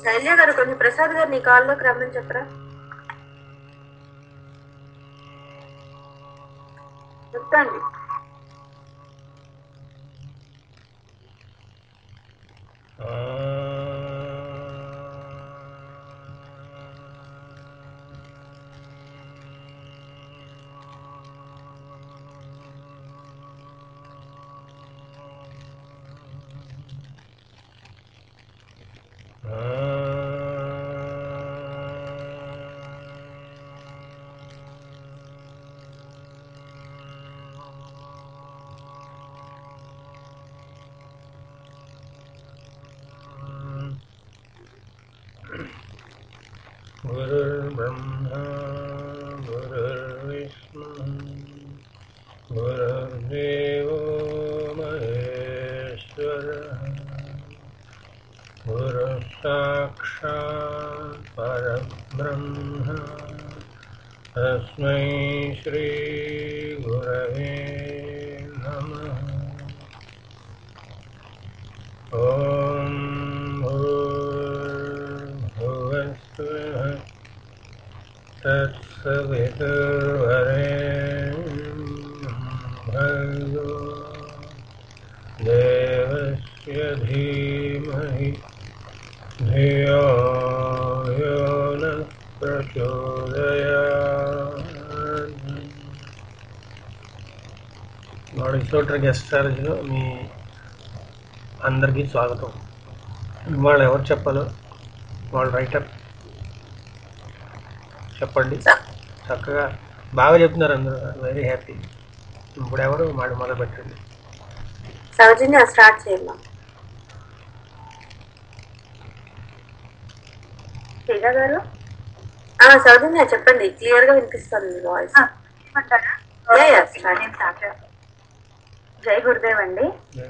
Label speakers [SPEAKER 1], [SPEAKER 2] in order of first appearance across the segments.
[SPEAKER 1] శైల్య గారు కొంచెం ప్రసాద్ గారు నీ కాల్లోకి రమ్మని చెప్పరా చెప్తాండి
[SPEAKER 2] गुरुर्ब्रह्मा गुरुर्विष्णुः गुरुर्देवो महेश्वरः गुरुः साक्षात् परब्रह्म तस्मै श्रीगुरवे नमः ॐ भूर्भुवस्सुः तत्सवितुर्वरेण्यं भर्गो देवस्य धीमहि धियो यो नः प्रचोदयात् నాడు చోట్ల గెస్ట్ చార్జ్లో మీ అందరికీ స్వాగతం ఇవాళ ఎవరు చెప్పాలో వాళ్ళు రైటర్ చెప్పండి చక్కగా బాగా చెప్తున్నారు అందరూ వెరీ హ్యాపీ ఇప్పుడు ఎవరు మాట మొదలు పెట్టండి
[SPEAKER 1] సౌజన్య స్టార్ట్ చేయమ్మా శ్రీజ గారు ఆ, సౌజన్య చెప్పండి క్లియర్ గా వినిపిస్తుంది మీ వాయిస్
[SPEAKER 3] ఏమంటారా?
[SPEAKER 1] Yeah, yeah, start.
[SPEAKER 3] నేను start చేస్తాను. జై గురుదేవ్ అండి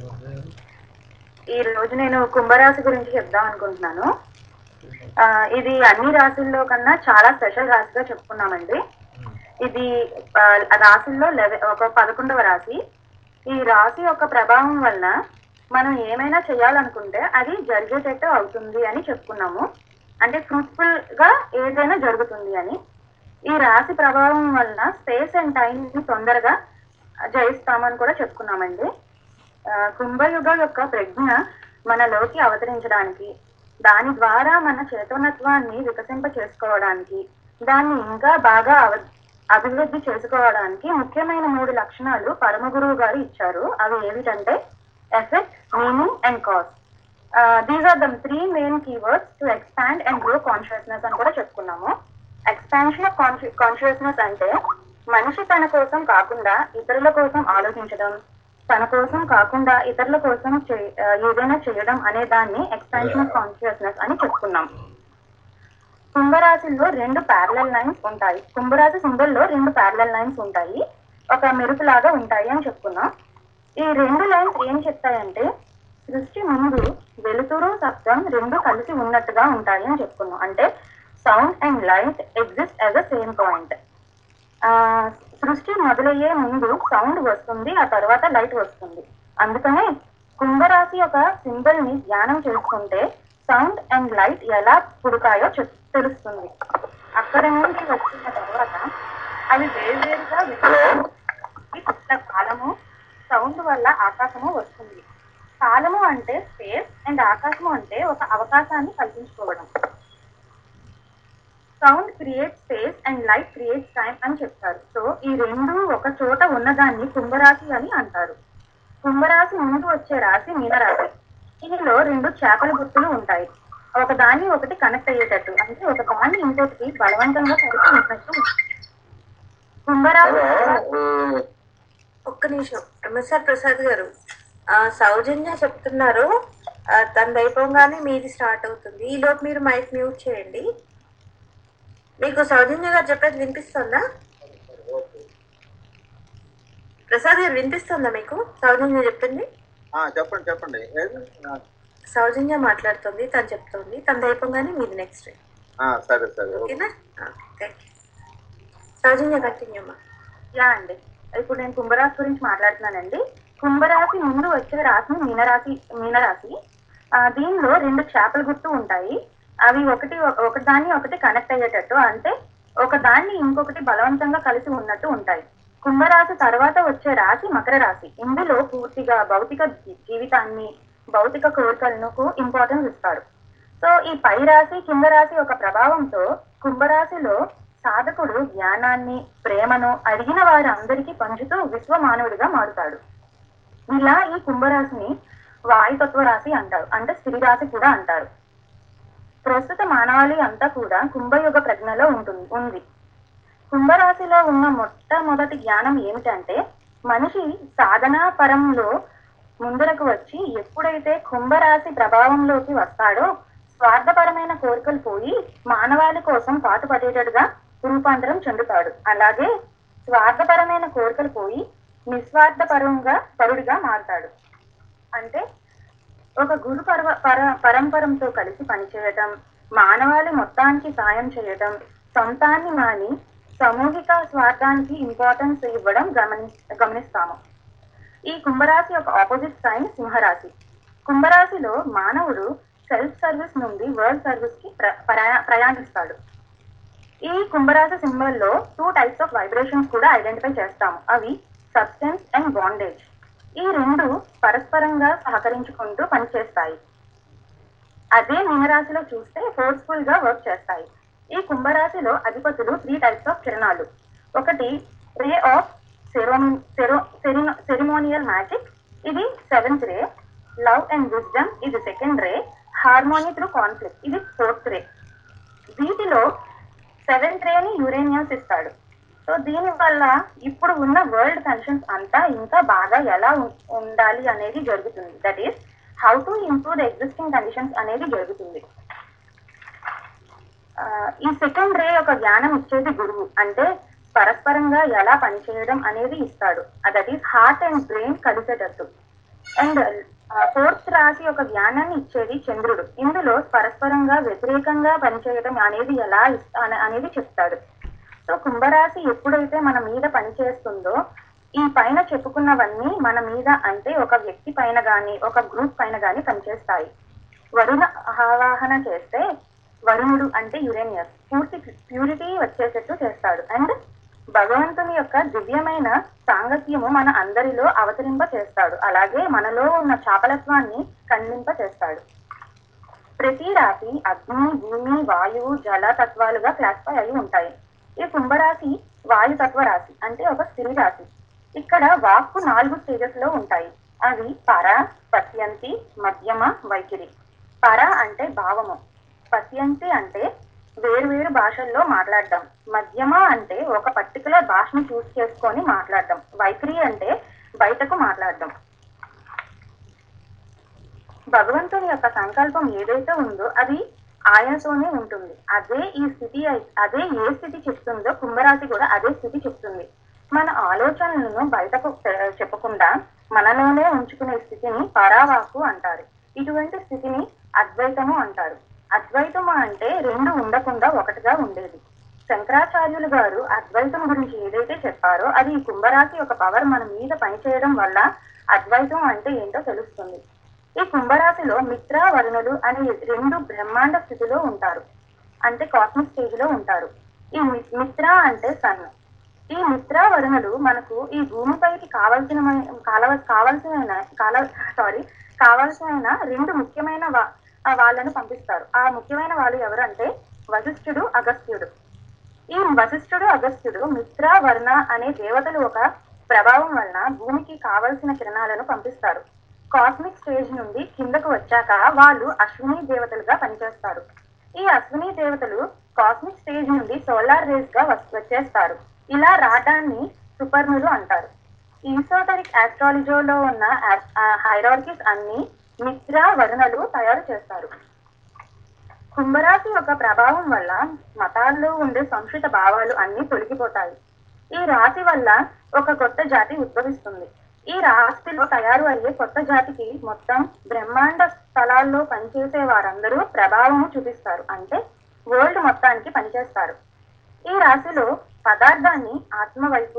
[SPEAKER 3] ఈ రోజు నేను కుంభరాశి గురించి చెప్దాం అనుకుంటున్నాను ఆ, ఇది అన్ని రాశుల్లో కన్నా చాలా స్పెషల్ రాశిగా చెప్పుకున్నామండి ఇది ఆ, రాశుల్లో లెవె ఒక పదకొండవ రాశి ఈ రాశి యొక్క ప్రభావం వలన మనం ఏమైనా చేయాలనుకుంటే అది జరిగేటట్టు అవుతుంది అని చెప్పుకున్నాము అంటే ఫ్రూట్ఫుల్ గా ఏదైనా జరుగుతుంది అని ఈ రాశి ప్రభావం వలన స్పేస్ అండ్ టైం ని తొందరగా జయిస్తామని కూడా చెప్పుకున్నామండి ఆ, కుంభయుగ యొక్క ప్రజ్ఞ మనలోకి అవతరించడానికి దాని ద్వారా మన చేతనత్వాన్ని వికసింప చేసుకోవడానికి దాన్ని ఇంకా బాగా అవ అభివృద్ధి చేసుకోవడానికి ముఖ్యమైన మూడు లక్షణాలు పరమ గురువు గారు ఇచ్చారు అవి ఏమిటంటే effect meaning and cause these are the three main keywords to expand and grow consciousness అని కూడా చెప్పుకున్నాము ఎక్స్పాన్షన్ ఆఫ్ కాన్షియస్నెస్ అంటే మనిషి తన కోసం కాకుండా ఇతరుల కోసం ఆలోచించడం తన కోసం కాకుండా ఇతరుల కోసం చే- ఆ, ఏదైనా చేయడం అనే దాన్ని ఎక్స్పాన్షన్ ఆఫ్ కాన్షియస్నెస్ అని చెప్పుకున్నాం కుంభరాశిలో రెండు ప్యారలల్ లైన్స్ ఉంటాయి కుంభరాశి సింబల్లో రెండు ప్యారలల్ లైన్స్ ఉంటాయి ఒక మెరుపులాగా ఉంటాయి అని చెప్పుకున్నాం ఈ రెండు లైన్స్ ఏం చెప్తాయంటే సృష్టి ముందు వెలుతురు శబ్దం రెండు కలిసి ఉన్నట్టుగా ఉంటాయి అని చెప్పుకున్నాం అంటే sound and light exist as a same point సృష్టి మొదలయ్యే ముందు సౌండ్ వస్తుంది ఆ తర్వాత లైట్ వస్తుంది అందుకనే కుంభరాశి యొక్క సింబల్ ని ధ్యానం చేసుకుంటే సౌండ్ అండ్ లైట్ ఎలా పుడతాయో చెప్- తెలుస్తుంది అక్కడ నుండి వచ్చిన తర్వాత అవి వేరువేరుగా విడిపోయి కొంత కాలము సౌండ్ వల్ల ఆకాశము వస్తుంది కాలము అంటే స్పేస్ అండ్ ఆకాశము అంటే ఒక అవకాశాన్ని కల్పించుకోవడం sound create space and light creates time అని చెప్తారు సో ఈ రెండు ఒక చోట ఉన్నదాన్ని కుంభరాశి అని అంటారు కుంభరాశి ముందు వచ్చే రాశి మీనరాశి దీనిలో రెండు చేపల గుర్తులు ఉంటాయి ఒక దాన్ని ఒకటి కనెక్ట్ అయ్యేటట్టు అంటే ఒక దాన్ని ఇంకొకటి బలవంతంగా కలిపి ఉంచినట్టు ఉంటుంది. కుంభరాశి
[SPEAKER 1] ఒక్క నిమిషం ఎంఎస్ఆర్ ప్రసాద్ గారు ఆ, సౌజన్య చెప్తున్నారు ఆ, తనది అయిపోగానే మీది స్టార్ట్ అవుతుంది ఈలోపు మీరు మైక్ మ్యూట్ చేయండి మీకు సౌజన్య గారు చెప్పేది వినిపిస్తుందా ప్రసాద్ గారు వినిపిస్తుందా మీకు సౌజన్య చెప్పింది
[SPEAKER 4] ఆ, చెప్పండి చెప్పండి ఏది? ఆ,
[SPEAKER 1] సౌజన్య మాట్లాడుతుంది తను చెప్తుంది తనది అయిపోగానే మీది నెక్స్ట్
[SPEAKER 4] ఆ, సరే సరే ఓకే.
[SPEAKER 1] ఓకేనా థ్యాంక్ యూ సౌజన్య కంటిన్యూ అమ్మా
[SPEAKER 3] యా అండి ఇప్పుడు నేను కుంభరాశి గురించి మాట్లాడుతున్నానండి కుంభరాశి ముందు వచ్చే రాశి మీనరాశి మీనరాశి ఆ, దీనిలో రెండు చేపల గుర్తు ఉంటాయి అవి ఒకటి ఒకటి దాన్ని ఒకటి కనెక్ట్ అయ్యేటట్టు అంటే ఒక దాన్ని ఇంకొకటి బలవంతంగా కలిసి ఉన్నట్టు ఉంటాయి కుంభరాశి తర్వాత వచ్చే రాశి మకర రాశి ఇందులో పూర్తిగా భౌతిక జీ- జీవితాన్ని భౌతిక కోరికలకు ఇంపార్టెన్స్ ఇస్తారు సో ఈ పై రాశి కింద రాశి ఒక ప్రభావంతో కుంభరాశిలో సాధకుడు జ్ఞానాన్ని ప్రేమను అడిగిన వారి అందరికీ పంచుతూ విశ్వమానవుడిగా మారుతాడు ఇలా ఈ కుంభరాశిని వాయుతత్వ రాశి అంటారు అంటే స్త్రీ రాశి కూడా అంటారు ప్రస్తుత మానవాళి అంతా కూడా కుంభయుగ ప్రజ్ఞలో ఉంటుంది ఉంది కుంభరాశిలో ఉన్న మొట్టమొదటి జ్ఞానం ఏమిటంటే మనిషి సాధనా పరంలో ముందరకు వచ్చి ఎప్పుడైతే కుంభరాశి ప్రభావంలోకి వస్తాడో స్వార్థపరమైన కోరికలు పోయి మానవాళి కోసం పాటుపడేటట్టుగా రూపాంతరం చెందుతాడు అలాగే స్వార్థపరమైన కోరికలు పోయి నిస్వార్థపరంగా పరుడిగా మారుతాడు అంటే ఒక గురు పర్వ పర పరంపరంతో కలిసి పనిచేయటం మానవాళి మొత్తానికి సాయం చేయటం సొంతాన్ని మాని సామూహిక స్వార్థానికి ఇంపార్టెన్స్ ఇవ్వడం గమని గమనిస్తాము ఈ కుంభరాశి యొక్క ఆపోజిట్ సైన్ సింహరాశి కుంభరాశిలో మానవుడు సెల్ఫ్ సర్వీస్ నుండి వరల్డ్ సర్వీస్ కి ప్ర- ప్రయా- ప్రయాణిస్తాడు ఈ కుంభరాశి సింబల్ లో టూ టైప్స్ ఆఫ్ వైబ్రేషన్స్ కూడా ఐడెంటిఫై చేస్తాము అవి సబ్స్టెన్స్ అండ్ బాండేజ్ ఈ రెండు పరస్పరంగా సహకరించుకుంటూ పనిచేస్తాయి అదే మీనరాశిలో చూస్తే ఫోర్స్ఫుల్ గా వర్క్ చేస్తాయి ఈ కుంభరాశిలో అధిపతులు త్రీ టైప్స్ ఆఫ్ కిరణాలు ఒకటి రే ఆఫ్ సెరిమోనియల్ మ్యాజిక్ ఇది seventh ray love and wisdom ఇది second ray harmony through conflict ఇది ఫోర్త్ రే వీటిలో సెవెంత్ రేని యురేనియస్ ఇస్తాడు సో దీని వల్ల ఇప్పుడు ఉన్న వరల్డ్ కండిషన్స్ అంతా ఇంకా బాగా ఎలా ఉం- ఉండాలి అనేది జరుగుతుంది that is how to improve the existing conditions అనేది జరుగుతుంది ఆ, ఈ సెకండ్ రే ఒక జ్ఞానం ఇచ్చేది గురువు అంటే పరస్పరంగా ఎలా పనిచేయడం అనేది ఇస్తాడు that is heart and brain కలిసేటట్టు అండ్ ఫోర్త్ రాశి ఒక జ్ఞానాన్ని ఇచ్చేది చంద్రుడు ఇందులో పరస్పరంగా వ్యతిరేకంగా పనిచేయడం అనేది ఎలా ఇస్- అనే- అనేది చెప్తాడు సో కుంభరాశి ఎప్పుడైతే మన మీద పనిచేస్తుందో ఈ పైన చెప్పుకున్నవన్నీ మన మీద అంటే ఒక వ్యక్తి పైన గాని ఒక గ్రూప్ పైన గాని పనిచేస్తాయి వరుణ ఆవాహన చేస్తే వరుణుడు అంటే యురేనియస్ పూర్తి ప్యూరిటీ వచ్చేటట్టు చేస్తాడు అండ్ భగవంతుని యొక్క దివ్యమైన సాంగత్యము మన అందరిలో అవతరింప చేస్తాడు అలాగే మనలో ఉన్న చాపలత్వాన్ని ఖండింప చేస్తాడు ప్రతి రాశి అగ్ని భూమి వాయువు జల తత్వాలుగా క్లాసిఫై అయి ఉంటాయి ఈ కుంభరాశి వాయుతత్వ రాశి అంటే ఒక స్త్రీ రాశి ఇక్కడ వాక్కు నాలుగు స్టేజెస్ లో ఉంటాయి అవి పర పశ్యంతి మధ్యమ వైఖరి పర అంటే భావము పశ్యంతి అంటే వేరు వేరు భాషల్లో మాట్లాడడం మధ్యమ అంటే ఒక పర్టికులర్ భాషను చూస్ చేసుకొని మాట్లాడడం వైఖరి అంటే బయటకు మాట్లాడడం భగవంతుని యొక్క సంకల్పం ఏదైతే ఉందో అది ఆయనతోనే ఉంటుంది అదే ఈ స్థితి అయి- అదే ఏ స్థితి చెప్తుందో కుంభరాశి కూడా అదే స్థితి చెప్తుంది మన ఆలోచనలను బయటకు చె- చెప్పకుండా మనలోనే ఉంచుకునే స్థితిని పరావాకు అంటారు ఇటువంటి స్థితిని అద్వైతము అంటారు అద్వైతము అంటే రెండు ఉండకుండా ఒకటిగా ఉండేది శంకరాచార్యులు గారు అద్వైతం గురించి ఏదైతే చెప్పారో అది ఈ కుంభరాశి యొక్క పవర్ మన మీద పనిచేయడం వల్ల అద్వైతం అంటే ఏంటో తెలుస్తుంది ఈ కుంభరాశిలో మిత్ర వరుణులు అనే రెండు బ్రహ్మాండ స్థితిలో ఉంటారు అంటే కాస్మిక్ స్టేజ్ లో ఉంటారు ఈ మి- మిత్ర అంటే సన్ ఈ మిత్ర వరుణులు మనకు ఈ భూమిపైకి కావలసిన కాలవ కావలసిన కాల సారీ కావలసిన రెండు ముఖ్యమైన వా- ఆ వాళ్ళను పంపిస్తారు ఆ ముఖ్యమైన వాళ్ళు ఎవరంటే వశిష్ఠుడు అగస్త్యుడు ఈ వశిష్ఠుడు అగస్త్యుడు మిత్ర వర్ణ అనే దేవతలు ఒక ప్రభావం వలన భూమికి కావలసిన కిరణాలను పంపిస్తారు కాస్మిక్ స్టేజ్ నుండి కిందకు వచ్చాక వాళ్ళు అశ్విని దేవతలుగా పనిచేస్తారు ఈ అశ్విని దేవతలు కాస్మిక్ స్టేజ్ నుండి సోలార్ రేస్ గా వస్- వచ్చేస్తారు ఇలా రావడాన్ని సుపర్ణులు అంటారు ఈసోటరిక్ ఆస్ట్రాలజీలో ఉన్న హైరార్కీస్ అన్ని మిత్ర వరుణలు తయారు చేస్తారు కుంభరాశి యొక్క ప్రభావం వల్ల మతాల్లో ఉండే సంస్కృత భావాలు అన్ని తొలగిపోతాయి ఈ రాశి వల్ల ఒక కొత్త జాతి ఉద్భవిస్తుంది ఈ రాశిలో తయారు అయ్యే కొత్త జాతికి మొత్తం బ్రహ్మాండ స్థలాల్లో పనిచేసే వారందరూ ప్రభావము చూపిస్తారు అంటే వరల్డ్ మొత్తానికి పనిచేస్తారు ఈ రాశిలో పదార్థాన్ని ఆత్మ వైపు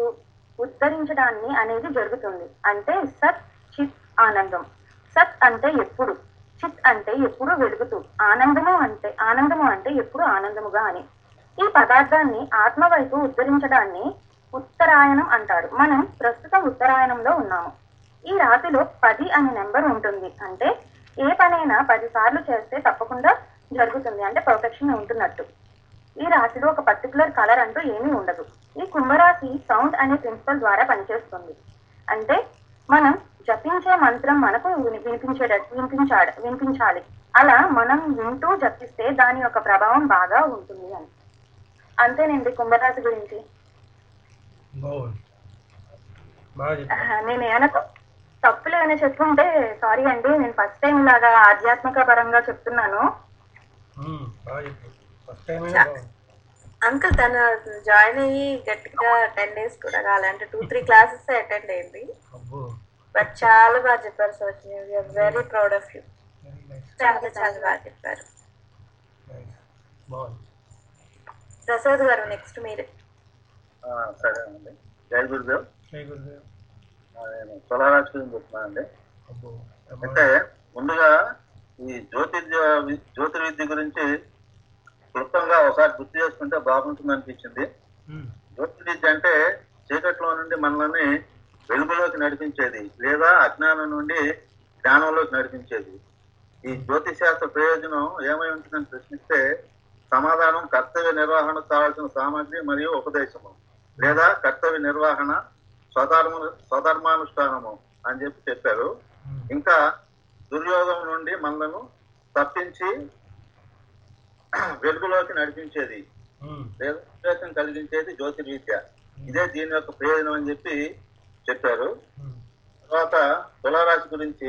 [SPEAKER 3] ఉద్ధరించడాన్ని అనేది జరుగుతుంది అంటే సత్ చిత్ ఆనందం సత్ అంటే ఎప్పుడు చిత్ అంటే ఎప్పుడు వెలుగుతూ ఆనందము అంటే ఆనందము అంటే ఎప్పుడు ఆనందముగా అని ఈ పదార్థాన్ని ఆత్మ వైపు ఉద్ధరించడాన్ని ఉత్తరాయణం అంటారు మనం ప్రస్తుతం ఉత్తరాయణంలో ఉన్నాము ఈ రాశిలో పది అనే నెంబర్ ఉంటుంది అంటే ఏ పనైనా పది సార్లు చేస్తే తప్పకుండా జరుగుతుంది అంటే పర్ఫెక్షన్ ఉంటున్నట్టు ఈ రాశిలో ఒక పర్టికులర్ కలర్ అంటూ ఏమీ ఉండదు ఈ కుంభరాశి సౌండ్ అనే ప్రిన్సిపల్ ద్వారా పనిచేస్తుంది అంటే మనం జపించే మంత్రం మనకు విని- వినిపించేటట్టు వినిపించాడు వినిపించాలి అలా మనం వింటూ జపిస్తే దాని యొక్క ప్రభావం బాగా ఉంటుంది అని అంతేనండి కుంభరాశి గురించి
[SPEAKER 2] బాగుంది బాగా చెప్పారు
[SPEAKER 3] ఆహా, నేను ఏమైనా తప్పు- తప్పులు ఏమైనా చెప్పుంటే సారీ అండి నేను ఫస్ట్ టైం ఇలాగా ఆధ్యాత్మిక పరంగా చెప్తున్నాను
[SPEAKER 2] ఉమ్, బాగా చెప్పారు ఫస్ట్ టైం అయినా బాగుంది
[SPEAKER 1] అంకుల్ తను జాయిన్ అయ్యి గట్టిగా టెన్ డేస్ కూడా కాలే అంటే టూ త్రీ క్లాసెస్ అటెండ్ అయింది
[SPEAKER 2] అబ్బో
[SPEAKER 1] బట్ చాలా బాగా చెప్పారు సోచిని we are very proud of you
[SPEAKER 2] very nice
[SPEAKER 1] చాలా చాలా బాగా చెప్పారు
[SPEAKER 2] నైస్ బాగుంది
[SPEAKER 1] ప్రసాద్ గారు నెక్స్ట్ మీరు
[SPEAKER 4] ఆ, సరేనండి జై గురుదేవ్
[SPEAKER 2] జై గురుదేవ్
[SPEAKER 4] ఆ, నేను తులారాశి గురించి చెప్తున్నానండి
[SPEAKER 2] అబ్బో
[SPEAKER 4] అంటే ముందుగా ఈ జ్యోతిర్య వి- జ్యోతిర్విద్య గురించి క్లుప్తంగా ఒకసారి గుర్తు చేసుకుంటే బాగుంటుంది అనిపించింది
[SPEAKER 2] ఉమ్,
[SPEAKER 4] జ్యోతిర్విద్య అంటే చీకట్లో నుండి మనల్ని వెలుగులోకి నడిపించేది లేదా అజ్ఞానం నుండి జ్ఞానంలోకి నడిపించేది ఈ జ్యోతిష్ శాస్త్ర ప్రయోజనం ఏమై ఉంటుందని ప్రశ్నిస్తే సమాధానం కర్తవ్య నిర్వహణకు కావాల్సిన సామాగ్రి మరియు ఉపదేశము లేదా కర్తవ్య నిర్వహణ స్వధర్మ స్వధర్మానుష్ఠానము అని చెప్పి చెప్పారు
[SPEAKER 2] ఉమ్,
[SPEAKER 4] ఇంకా దుర్యోగం నుండి మనలను తప్పించి వెలుగులోకి నడిపించేది
[SPEAKER 2] ఉమ్,
[SPEAKER 4] లేదా ఉద్దేశం కలిగించేది జ్యోతిర్విద్య ఇదే దీని యొక్క ప్రయోజనం అని చెప్పి చెప్పారు
[SPEAKER 2] ఉమ్,
[SPEAKER 4] తర్వాత తులారాశి గురించి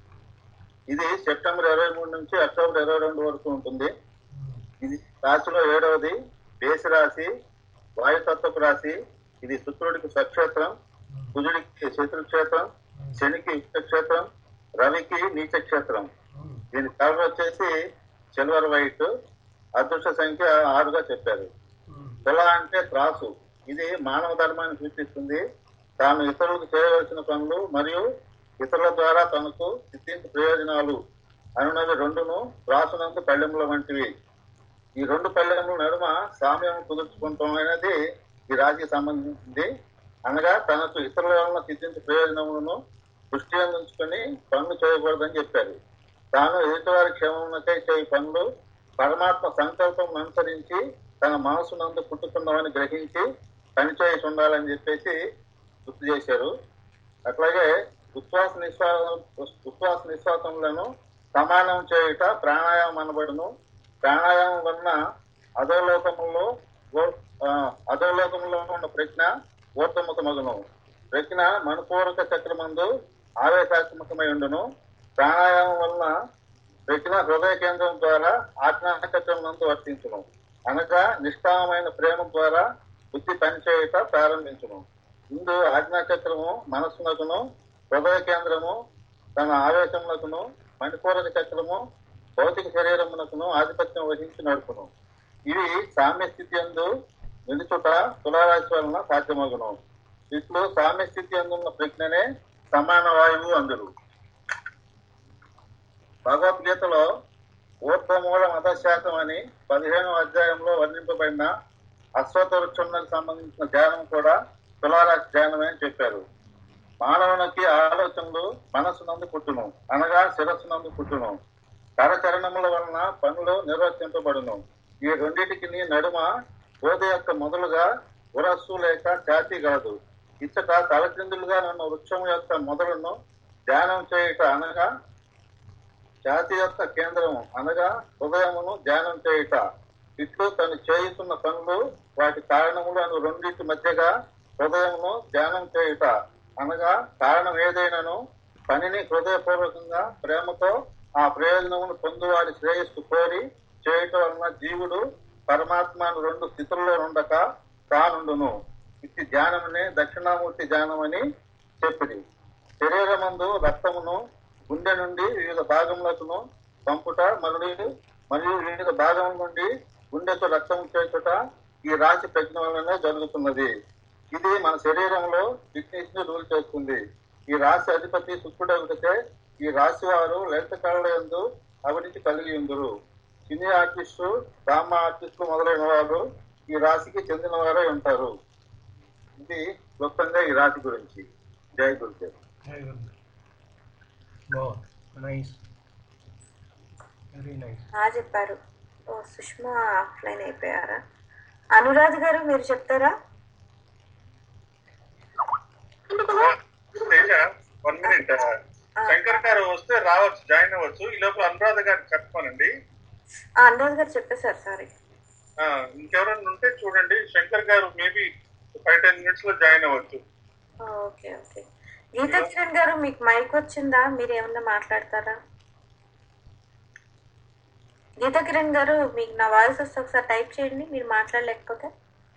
[SPEAKER 4] ఇది సెప్టెంబర్ ఇరవై మూడు నుంచి అక్టోబర్ ఇరవై రెండు వరకు ఉంటుంది
[SPEAKER 2] ఉమ్,
[SPEAKER 4] ఇది రాశిలో ఏడవది మేష రాశి వాయుతత్వపు రాశి ఇది శుక్రుడికి స్వక్షేత్రం కుజుడికి శత్రుక్షేత్రం శనికి క్షేత్రం రవికి నీచ క్షేత్రం
[SPEAKER 2] ఉమ్,
[SPEAKER 4] దీని కలర్ వచ్చేసి సిల్వర్ వైట్ అదృష్ట సంఖ్య ఆరుగా చెప్పారు
[SPEAKER 2] ఉమ్,
[SPEAKER 4] తుల అంటే త్రాసు ఇది మానవ ధర్మాన్ని సూచిస్తుంది తాను ఇతరులకు చేయవలసిన పనులు మరియు ఇతరుల ద్వారా తనకు సిద్ధించే ప్రయోజనాలు అనున్నవి రెండును త్రాసునందు పళ్ళెముల వంటివి ఈ రెండు పళ్ళెముల నడుమ సామ్యం కుదుర్చుకుంటాం అనేది ఈ రాశికి సంబంధించింది అనగా తనకు ఇతరుల వలన సిద్ధించే ప్రయోజనములను దృష్టి ఉంచుకొని పనులు చేయకూడదని చెప్పారు తాను ఎదుటివారి క్షేమమునకై చేయ పనులు పరమాత్మ సంకల్పం అనుసరించి తన మనసునందు పుట్టుకున్నామని గ్రహించి పనిచేసి ఉండాలని చెప్పేసి గుర్తు చేశారు అట్లాగే ఉచ్ఛ్వాస నిశ్వాస ఉచ్ఛ్వాస నిశ్వాసములను సమానం చేయుట ప్రాణాయామం అనబడును ప్రాణాయామం వలన అధోలోకములో ఓ- ఆ, అధోలోకములో ఉన్న ప్రజ్ఞ ఊర్ధముఖమగును ప్రజ్ఞ మనపూర్వక చక్రమందు ఆవేశాత్మకమై ఉండును ప్రాణాయామం వలన ప్రజ్ఞ హృదయ కేంద్రం ద్వారా ఆజ్ఞాచక్రం నందు వర్తించును అనగా నిష్కామమైన ప్రేమ ద్వారా బుద్ధి పనిచేయుట ప్రారంభించును ఇందు ఆజ్ఞాచక్రము మనస్సునకును హృదయ కేంద్రము తన ఆవేశమునకును మణిపూరక చక్రము భౌతిక శరీరమునకును ఆధిపత్యం వహించి నడుపును ఇవి సామ్య స్థితి ఎందు నిలుచుట తులారాశి వలన సాధ్యమగును ఇట్లు సామ్య స్థితి అందున్న ప్రజ్ఞనే సమాన వాయువు అందురు భగవద్గీతలో ఊర్ధమూల మతశాతం అని పదిహేనవ అధ్యాయంలో వర్ణింపబడిన అశ్వత వృక్షములకు సంబంధించిన ధ్యానం కూడా తులారాశి ధ్యానమే అని చెప్పారు మానవునికి ఆలోచనలు మనస్సునందు పుట్టును అనగా శిరస్సునందు పుట్టును కరచరణముల వలన పనులు నిర్వర్తింపబడును ఈ రెండింటికి నడుమ బోధ యొక్క మొదలుగా ఉరస్సు లేక ఛాతీ కాదు ఇచ్చట తలక్రిందులుగా ఉన్న వృక్షం యొక్క మొదలును ధ్యానం చేయుట అనగా ఛాతి యొక్క కేంద్రము అనగా హృదయమును ధ్యానం చేయుట ఇట్లు తను చేయుతున్న పనులు వాటి కారణములు అను రెండింటి మధ్యగా హృదయమును ధ్యానం చేయుట అనగా కారణం ఏదైనాను పనిని హృదయపూర్వకంగా ప్రేమతో ఆ ప్రయోజనమును పొందువారి శ్రేయస్సు కోరి చేయటం వలన జీవుడు పరమాత్మను రెండు స్థితుల్లో ఉండక తానుండును ఇది ధ్యానమునే దక్షిణామూర్తి ధ్యానం అని చెప్పింది శరీరమందు రక్తమును గుండె నుండి వివిధ భాగములకును పంపుట మరియు మరియు వివిధ భాగం నుండి గుండెకు రక్తం చేయుట ఈ రాశి ప్రజ్ఞ వలన జరుగుతున్నది ఇది మన శరీరంలో ఫిట్నెస్ ని రూల్ చేస్తుంది ఈ రాశి అధిపతి శుక్రుడు ఒకటే ఈ రాశి వారు లలిత కళల ఎందు అభివృద్ధి కలిగి ఉందరు సినీ ఆర్టిస్టు డ్రామా ఆర్టిస్టులు మొదలైన వారు ఈ రాశికి చెందిన వారే ఉంటారు ఇది క్లుప్తంగా ఈ రాశి గురించి జై గురుదేవ్
[SPEAKER 2] వెరీ గుడ్ బాగుంది నైస్ వెరీ నైస్
[SPEAKER 1] బాగా చెప్పారు ఓ సుష్మా ఆఫ్లైన్ అయిపోయారా అనురాధ్ గారు మీరు చెప్తారా
[SPEAKER 5] తేజ వన్ మినిట్ శంకర్ గారు వస్తే రావచ్చు జాయిన్ అవ్వచ్చు ఈ లోపల అనురాధ గారు చెప్పానండి
[SPEAKER 1] ఆ, అనురాధ్ గారు చెప్పేశారు సారీ
[SPEAKER 5] ఆ, ఇంకెవరైనా ఉంటే చూడండి శంకర్ గారు మేబీ ఫైవ్ టెన్ మినిట్స్ లో జాయిన్ అవ్వచ్చు
[SPEAKER 1] ఓకే ఓకే గీతా కిరణ్ గారు మీకు మైక్ వచ్చిందా మీరు ఏమన్నా మాట్లాడతారా గీతా కిరణ్ గారు మీకు నా వాయిస్ వస్తే ఒకసారి టైప్ చేయండి మీరు మాట్లాడలేకపోతే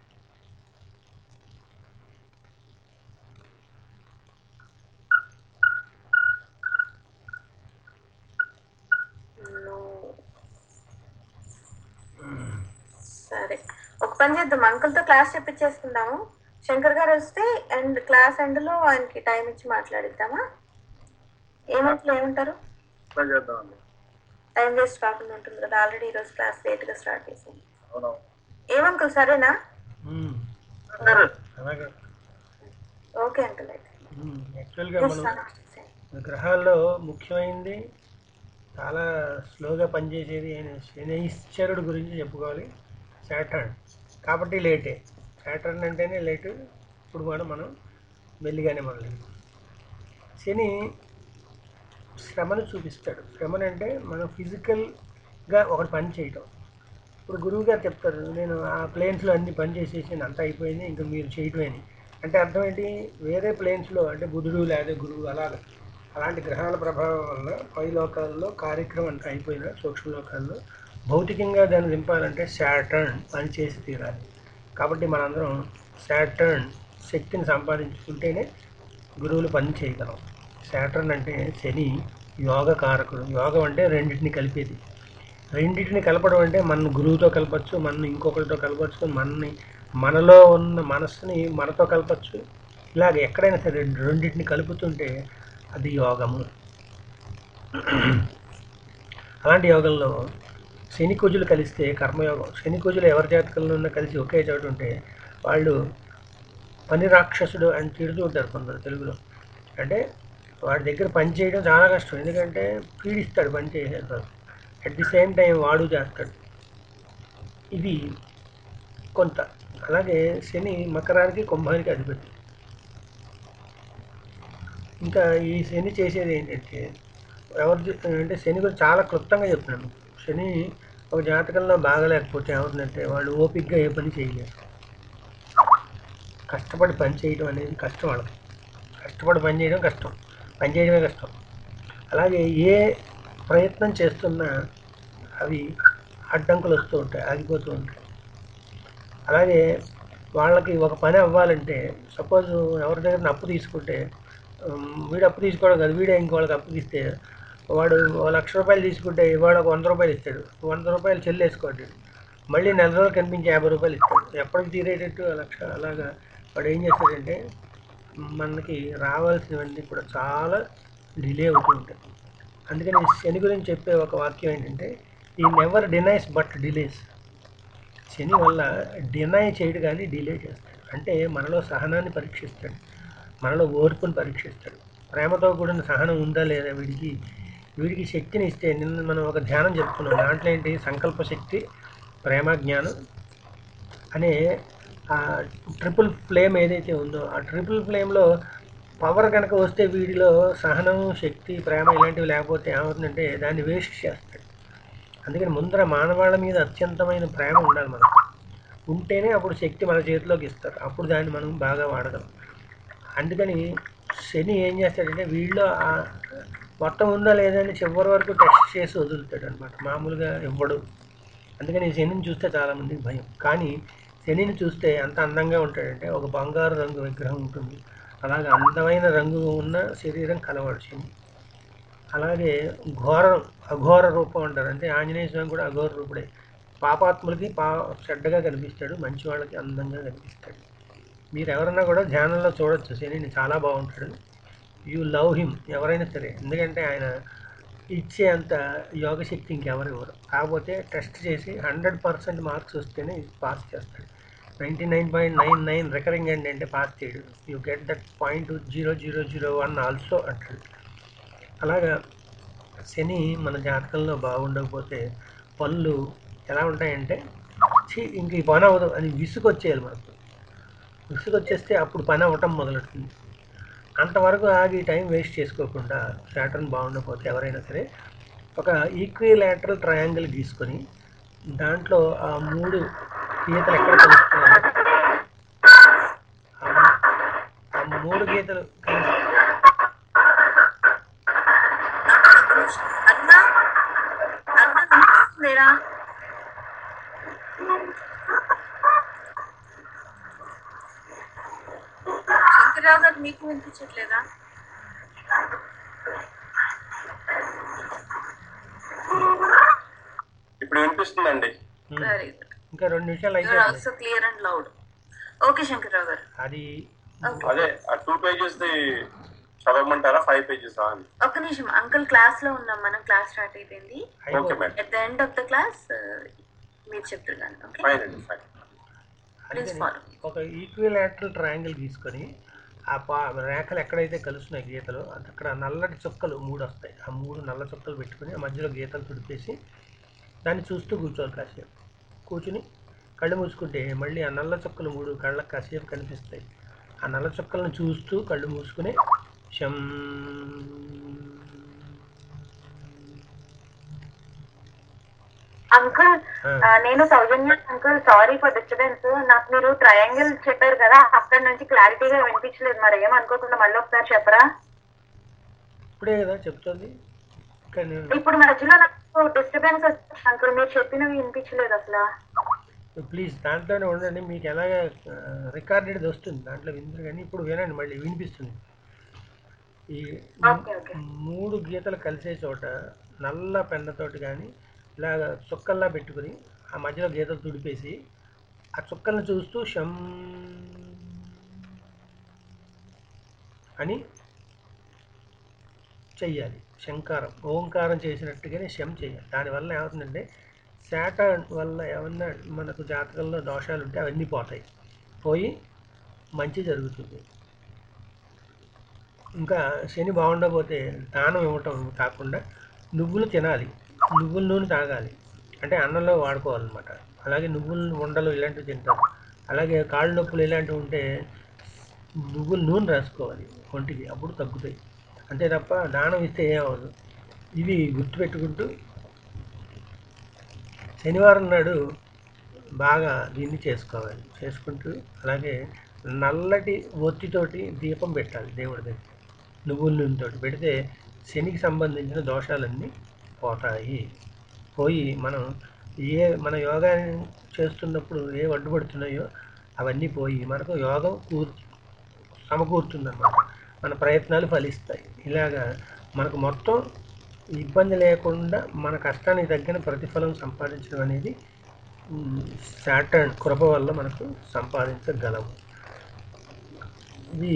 [SPEAKER 1] No. సరే ఒక పని చేద్దాం అంకుల్తో క్లాస్ చెప్పించేసుకుందాము శంకర్ గారు వస్తే అండ్ క్లాస్ ఎండ్లో ఆయనకి టైం ఇచ్చి మాట్లాడిద్దామా ఏమంటారు ఏమంటారు
[SPEAKER 4] అట్లా చేద్దామండి
[SPEAKER 1] టైం వేస్ట్ కాకుండా ఉంటుంది కదా ఆల్రెడీ ఈరోజు క్లాస్ లేట్గా స్టార్ట్ చేసాం
[SPEAKER 4] అవును
[SPEAKER 1] ఏమంకుల్ సరేనా
[SPEAKER 2] అలాగే
[SPEAKER 1] ఓకే అంకుల్ అయితే
[SPEAKER 2] యాక్చువల్గా మనం గ్రహాల్లో ముఖ్యమైనది చాలా స్లోగా పనిచేసేది ఆయన శనైశ్వరుడు గురించి చెప్పుకోవాలి శాటర్న్ కాబట్టి లేటే శాటర్న్ అంటేనే లేటు ఇప్పుడు కూడా మనం మెల్లిగానే మొదలు శని శ్రమను చూపిస్తాడు శ్రమను అంటే మనం ఫిజికల్గా ఒకటి పని చేయటం ఇప్పుడు గురువు గారు చెప్తారు నేను ఆ ప్లేన్స్లో అన్ని పని చేసేసి అంతా అయిపోయింది ఇంకా మీరు చేయటమే అని అంటే అర్థం ఏంటి వేరే ప్లేన్స్లో అంటే బుధుడు లేదా గురువు అలాగ అలాంటి గ్రహాల ప్రభావం వల్ల పై లోకాల్లో కార్యక్రమం అంతా అయిపోయిన సూక్ష్మ లోకాల్లో భౌతికంగా దాన్ని దింపాలంటే శాటర్న్ పని చేసి తీరాలి కాబట్టి మనందరం శాటర్న్ శక్తిని సంపాదించుకుంటేనే గురువులు పని చేయగలం శాటర్న్ అంటే శని యోగ కారకుడు యోగం అంటే రెండింటిని కలిపేది రెండింటిని కలపడం అంటే మన గురువుతో కలపచ్చు మన ఇంకొకరితో కలపచ్చు మనని మనలో ఉన్న మనస్సుని మనతో కలపచ్చు ఇలాగ ఎక్కడైనా సరే రెండింటిని కలుపుతుంటే అది యోగము అలాంటి యోగంలో శని కుజులు కలిస్తే కర్మయోగం శని కుజులు ఎవరి జాతకంలో ఉన్నా కలిసి ఒకే చోట ఉంటే వాళ్ళు పని రాక్షసుడు అని తిడుతూ ఉంటారు కొందరు తెలుగులో అంటే వాడి దగ్గర పని చేయడం చాలా కష్టం ఎందుకంటే పీడిస్తాడు పని చేసేస్తారు అట్ ది సేమ్ టైం వాడు చేస్తాడు ఇది కొంత అలాగే శని మకరానికి కుంభానికి అధిపతి ఇంకా ఈ శని చేసేది ఏంటంటే ఎవరు చే- అంటే శని గురించి చాలా క్లుప్తంగా చెప్తున్నాను శని ఒక జాతకంలో బాగలేకపోతే ఏమవుతుందంటే వాళ్ళు ఓపికగా ఏ పని చేయలేరు కష్టపడి పని చేయడం అనేది కష్టం వాళ్ళకి కష్టపడి పని చేయడం కష్టం పని చేయడమే కష్టం అలాగే ఏ ప్రయత్నం చేస్తున్నా అవి అడ్డంకులు వస్తూ ఉంటాయి ఆగిపోతూ ఉంటాయి అలాగే వాళ్ళకి ఒక పని అవ్వాలంటే సపోజ్ ఎవరి దగ్గర అప్పు తీసుకుంటే ఉమ్, వీడు అప్పు తీసుకోవడం కాదు వీడే ఇంకోళ్ళకి అప్పు ఇస్తే వాడు ఒక లక్ష రూపాయలు తీసుకుంటే వాడు ఒక వంద రూపాయలు ఇస్తాడు వంద రూపాయలు చెల్లేసుకోండి మళ్ళీ నెల రోజులు కనిపించి యాభై రూపాయలు ఇస్తాడు ఎప్పటికి తీరేటట్టు ఆ లక్ష అలాగా వాడు ఏం చేస్తాడంటే మనకి రావాల్సినవన్నీ కూడా చాలా డిలే అవుతూ ఉంటాయి అందుకని శని గురించి చెప్పే ఒక వాక్యం ఏంటంటే ఈ never denies but delays Shani వల్ల డినై చేయడు కానీ డిలే చేస్తాడు అంటే మనలో సహనాన్ని పరీక్షిస్తాడు మనలో ఓర్పును పరీక్షిస్తాడు ప్రేమతో కూడిన సహనం ఉందా లేదా వీడికి వీడికి శక్తిని ఇస్తే నిన్న మనం ఒక ధ్యానం చెప్పుకున్నాం దాంట్లో ఏంటి సంకల్ప శక్తి ప్రేమ జ్ఞానం అనే ఆ ట్రిపుల్ ఫ్లేమ్ ఏదైతే ఉందో ఆ ట్రిపుల్ ఫ్లేమ్లో పవర్ కనుక వస్తే వీడిలో సహనం శక్తి ప్రేమ ఇలాంటివి లేకపోతే ఏమవుతుందంటే దాన్ని వేస్ట్ చేస్తాడు అందుకని ముందర మానవాళి మీద అత్యంతమైన ప్రేమ ఉండాలి మనకు ఉంటేనే అప్పుడు శక్తి మన చేతిలోకి ఇస్తారు అప్పుడు దాన్ని మనం బాగా వాడగలం అందుకని శని ఏం చేస్తాడంటే వీళ్ళు ఆ మొత్తం ఉందా లేదా అని చివరి వరకు టెస్ట్ చేసి వదులుతాడు అనమాట మామూలుగా ఇవ్వడు అందుకని ఈ శనిని చూస్తే చాలామందికి భయం కానీ శనిని చూస్తే ఎంత అందంగా ఉంటాడంటే ఒక బంగారు రంగు విగ్రహం ఉంటుంది అలాగే అందమైన రంగు ఉన్న శరీరం కలవాడు శని అలాగే ఘోర అఘోర రూపం అంటారు అంటే ఆంజనేయ స్వామి కూడా అఘోర రూపుడే పాపాత్ములకి పా చెడ్డగా కనిపిస్తాడు మంచి వాళ్ళకి అందంగా కనిపిస్తాడు మీరు ఎవరన్నా కూడా ధ్యానంలో చూడొచ్చు శనిని చాలా బాగుంటాడు యూ లవ్ హిమ్ ఎవరైనా సరే ఎందుకంటే ఆయన ఇచ్చే అంత యోగశక్తి ఇంకెవరు ఇవ్వరు కాకపోతే టెస్ట్ చేసి హండ్రెడ్ పర్సెంట్ మార్క్స్ వస్తేనే పాస్ చేస్తాడు ninety nine point nine nine recurring ఏంటంటే పాస్ చేయడు you get that point zero zero zero one also అంటాడు అలాగా శని మన జాతకంలో బాగుండకపోతే పనులు ఎలా ఉంటాయంటే ఛీ ఇంక ఈ పని అవ్వదు అని విసుగొచ్చేయాలి మనకు విసుగొచ్చేస్తే అప్పుడు పని అవ్వటం మొదలెడుతుంది అంతవరకు ఆగి టైం వేస్ట్ చేసుకోకుండా ప్యాటర్న్ బాగుండకపోతే ఎవరైనా సరే ఒక ఈక్విలాటరల్ ట్రయాంగిల్ గీసుకొని దాంట్లో ఆ మూడు గీతలు ఎక్కడ కలుస్తున్నాయో ఆ- ఆ మూడు గీతలు కలిసి
[SPEAKER 1] అన్నా అన్నా వినిపిస్తుందేరా శంకర్రావు గారు మీకు వినిపించట్లేదా
[SPEAKER 6] ఇప్పుడు వినిపిస్తుందండి
[SPEAKER 2] ఉమ్.
[SPEAKER 1] వెరీ గుడ్
[SPEAKER 2] ఇంకా రెండు నిమిషాలు అయితే
[SPEAKER 1] you're also clear and loud okay Shankar Rao గారు
[SPEAKER 2] అది
[SPEAKER 1] ఓకే
[SPEAKER 6] అదే ఆ టూ పేజెస్ ది చదవమంటారా ఫైవ్ పేజెస్ అని
[SPEAKER 1] ఒక్క నిమిషం అంకుల్ క్లాస్ లో ఉన్నాం మనం క్లాస్ స్టార్ట్ అయిపోయింది
[SPEAKER 6] ఓకే
[SPEAKER 2] అయిపోతుంది
[SPEAKER 6] madam
[SPEAKER 1] at the end of the class మీరు చెప్తున్నాను ఓకే
[SPEAKER 6] ఫైన్ అండి ఫైన్
[SPEAKER 1] Please
[SPEAKER 2] అందుకని
[SPEAKER 1] follow.
[SPEAKER 2] ఒక ఈక్విలాటరల్ ట్రయాంగిల్ తీసుకొని ఆ పా రేఖలు ఎక్కడైతే కలుస్తున్నాయి గీతలు అక్కడ నల్లటి చుక్కలు మూడు వస్తాయి ఆ మూడు నల్ల చుక్కలు పెట్టుకుని ఆ మధ్యలో గీతలు తుడిపేసి దాన్ని చూస్తూ కూర్చోవాలి కాసేపు కూర్చుని కళ్ళు మూసుకుంటే మళ్ళీ ఆ నల్ల చుక్కలు మూడు కళ్ళకు కాసేపు కనిపిస్తాయి ఆ నల్ల చుక్కలను చూస్తూ కళ్ళు మూసుకుని శం
[SPEAKER 3] అంకుల్
[SPEAKER 2] ఆ.
[SPEAKER 3] నేను Sowjanya uncle sorry for disturbance నాకు మీరు ట్రయాంగిల్ చెప్పారు కదా అక్కడ నుంచి క్లారిటీగా వినిపించలేదు మరి ఏమనుకోకుండా మళ్ళీ ఒకసారి చెప్పరా
[SPEAKER 2] ఇప్పుడే కదా చెప్తుంది ఇక్కడ నేను
[SPEAKER 3] ఇప్పుడు మధ్యలో నాకు డిస్టర్బెన్స్ వచ్చింది అంకుల్ మీరు చెప్పినవి వినిపించలేదు అసలు
[SPEAKER 2] ప్లీజ్ దాంట్లోనే ఉండండి మీకు ఎలాగ రికార్డెడ్ వస్తుంది దాంట్లో వింటారు కానీ ఇప్పుడు వినండి మళ్ళీ వినిపిస్తుంది ఈ
[SPEAKER 3] ఓకే ఓకే
[SPEAKER 2] మూడు గీతలు కలిసే చోట నల్ల పెన్నతోటి కానీ ఇలాగ చుక్కల్లా పెట్టుకుని ఆ మధ్యలో గీతలు తుడిపేసి ఆ చుక్కల్ని చూస్తూ షం అని చెయ్యాలి శంకారం ఓంకారం చేసినట్టుగానే శం చేయాలి దానివల్ల ఏమవుతుందంటే శాటర్న్ వల్ల ఏమన్నా మనకు జాతకంలో దోషాలు ఉంటే అవన్నీ పోతాయి పోయి మంచి జరుగుతుంది ఇంకా శని బాగుండకపోతే దానం ఇవ్వటం కాకుండా నువ్వులు తినాలి నువ్వుల నూనె తాగాలి అంటే అన్నంలో వాడుకోవాలన్నమాట అలాగే నువ్వుల ఉండలు ఇలాంటివి తింటారు అలాగే కాళ్ళు నొప్పులు ఇలాంటివి ఉంటే నువ్వుల నూనె రాసుకోవాలి ఒంటికి అప్పుడు తగ్గుతాయి అంతే తప్ప దానం ఇస్తే ఏమవదు ఇవి గుర్తుపెట్టుకుంటూ శనివారం నాడు బాగా దీన్ని చేసుకోవాలి చేసుకుంటూ అలాగే నల్లటి ఒత్తితోటి దీపం పెట్టాలి దేవుడి దగ్గర నువ్వుల నూనెతోటి పెడితే శనికి సంబంధించిన దోషాలన్నీ పోతాయి పోయి మనం ఏ మన యోగా చేస్తున్నప్పుడు ఏ అడ్డుపడుతున్నాయో అవన్నీ పోయి మనకు యోగం కూర్ సమకూరుతుందన్నమాట మన ప్రయత్నాలు ఫలిస్తాయి ఇలాగా మనకు మొత్తం ఇబ్బంది లేకుండా మన కష్టానికి తగ్గిన ప్రతిఫలం సంపాదించడం అనేది సాటర్న్ కృప వల్ల మనకు సంపాదించగలము ఇది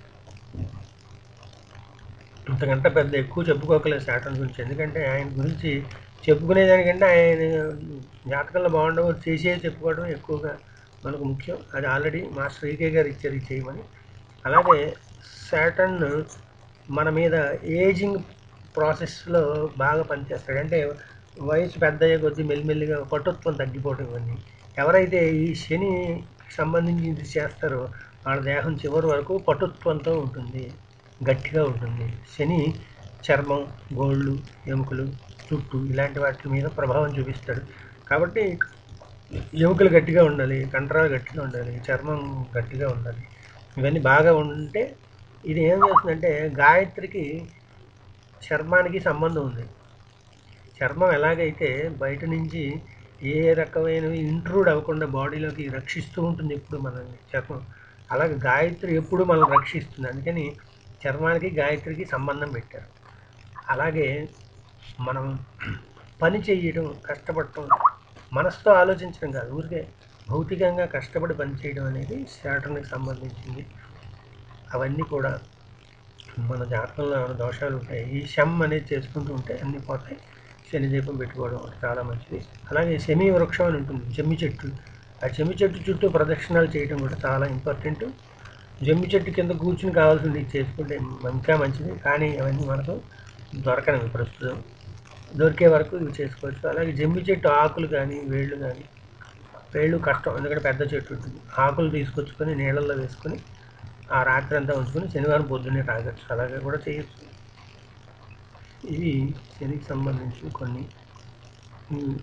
[SPEAKER 2] ఇంతకంటే పెద్ద ఎక్కువ చెప్పుకోకలేదు సాటర్న్ గురించి ఎందుకంటే ఆయన గురించి చెప్పుకునేదానికంటే ఆయన జాతకంలో బాగుండవు చేసే చెప్పుకోవడం ఎక్కువగా మనకు ముఖ్యం అది ఆల్రెడీ మా శ్రీకే గారు ఇచ్చారు ఇది చేయమని అలాగే సాటర్న్ మన మీద ఏజింగ్ ప్రాసెస్లో బాగా పనిచేస్తాడు అంటే వయసు పెద్ద అయ్యే కొద్దీ మెల్లిమెల్లిగా పటుత్వం తగ్గిపోవడం ఇవన్నీ ఎవరైతే ఈ శని సంబంధించి ఇది చేస్తారో వాళ్ళ దేహం చివరి వరకు పటుత్వంతో ఉంటుంది గట్టిగా ఉంటుంది శని చర్మం గోళ్ళు ఎముకలు చుట్టూ ఇలాంటి వాటి మీద ప్రభావం చూపిస్తాడు కాబట్టి ఎముకలు గట్టిగా ఉండాలి కండరాలు గట్టిగా ఉండాలి చర్మం గట్టిగా ఉండాలి ఇవన్నీ బాగా ఉంటే ఇది ఏం చేస్తుందంటే గాయత్రికి చర్మానికి సంబంధం ఉంది చర్మం ఎలాగైతే బయట నుంచి ఏ రకమైనవి ఇంట్రూడ్ అవ్వకుండా బాడీలోకి రక్షిస్తూ ఉంటుంది ఎప్పుడు మనల్ని చర్మం అలాగే గాయత్రి ఎప్పుడు మనల్ని రక్షిస్తుంది అందుకని చర్మానికి గాయత్రికి సంబంధం పెట్టారు అలాగే మనం పని చేయడం కష్టపడటం మనసుతో ఆలోచించడం కాదు ఊరికే భౌతికంగా కష్టపడి పని చేయడం అనేది శాటర్న్కి సంబంధించింది అవన్నీ కూడా మన జాతకంలో ఏమైనా దోషాలు ఉంటాయి ఈ శమ్ అనేది చేసుకుంటూ ఉంటే అన్నీ పోతాయి శని దీపం పెట్టుకోవడం ఒకటి చాలా మంచిది అలాగే శమి వృక్షం అని ఉంటుంది జమ్మి చెట్టు ఆ జమ్మి చెట్టు చుట్టూ ప్రదక్షిణాలు చేయడం కూడా చాలా ఇంపార్టెంట్ జమ్మి చెట్టు కింద కూర్చుని కావాల్సింది ఇది చేసుకుంటే ఇంకా మంచిది కానీ అవన్నీ మనకు దొరకనివి ప్రస్తుతం దొరికే వరకు ఇవి చేసుకోవచ్చు అలాగే జమ్మి చెట్టు ఆకులు కానీ వేళ్ళు కానీ వేళ్ళు కష్టం ఎందుకంటే పెద్ద చెట్టు ఉంటుంది ఆకులు తీసుకొచ్చుకొని నీళ్ళల్లో వేసుకొని ఆ రాత్రి అంతా ఉంచుకొని శనివారం పొద్దున్నే తాగొచ్చు అలాగే కూడా చేయొచ్చు ఇవి శనికి సంబంధించి కొన్ని ఉమ్,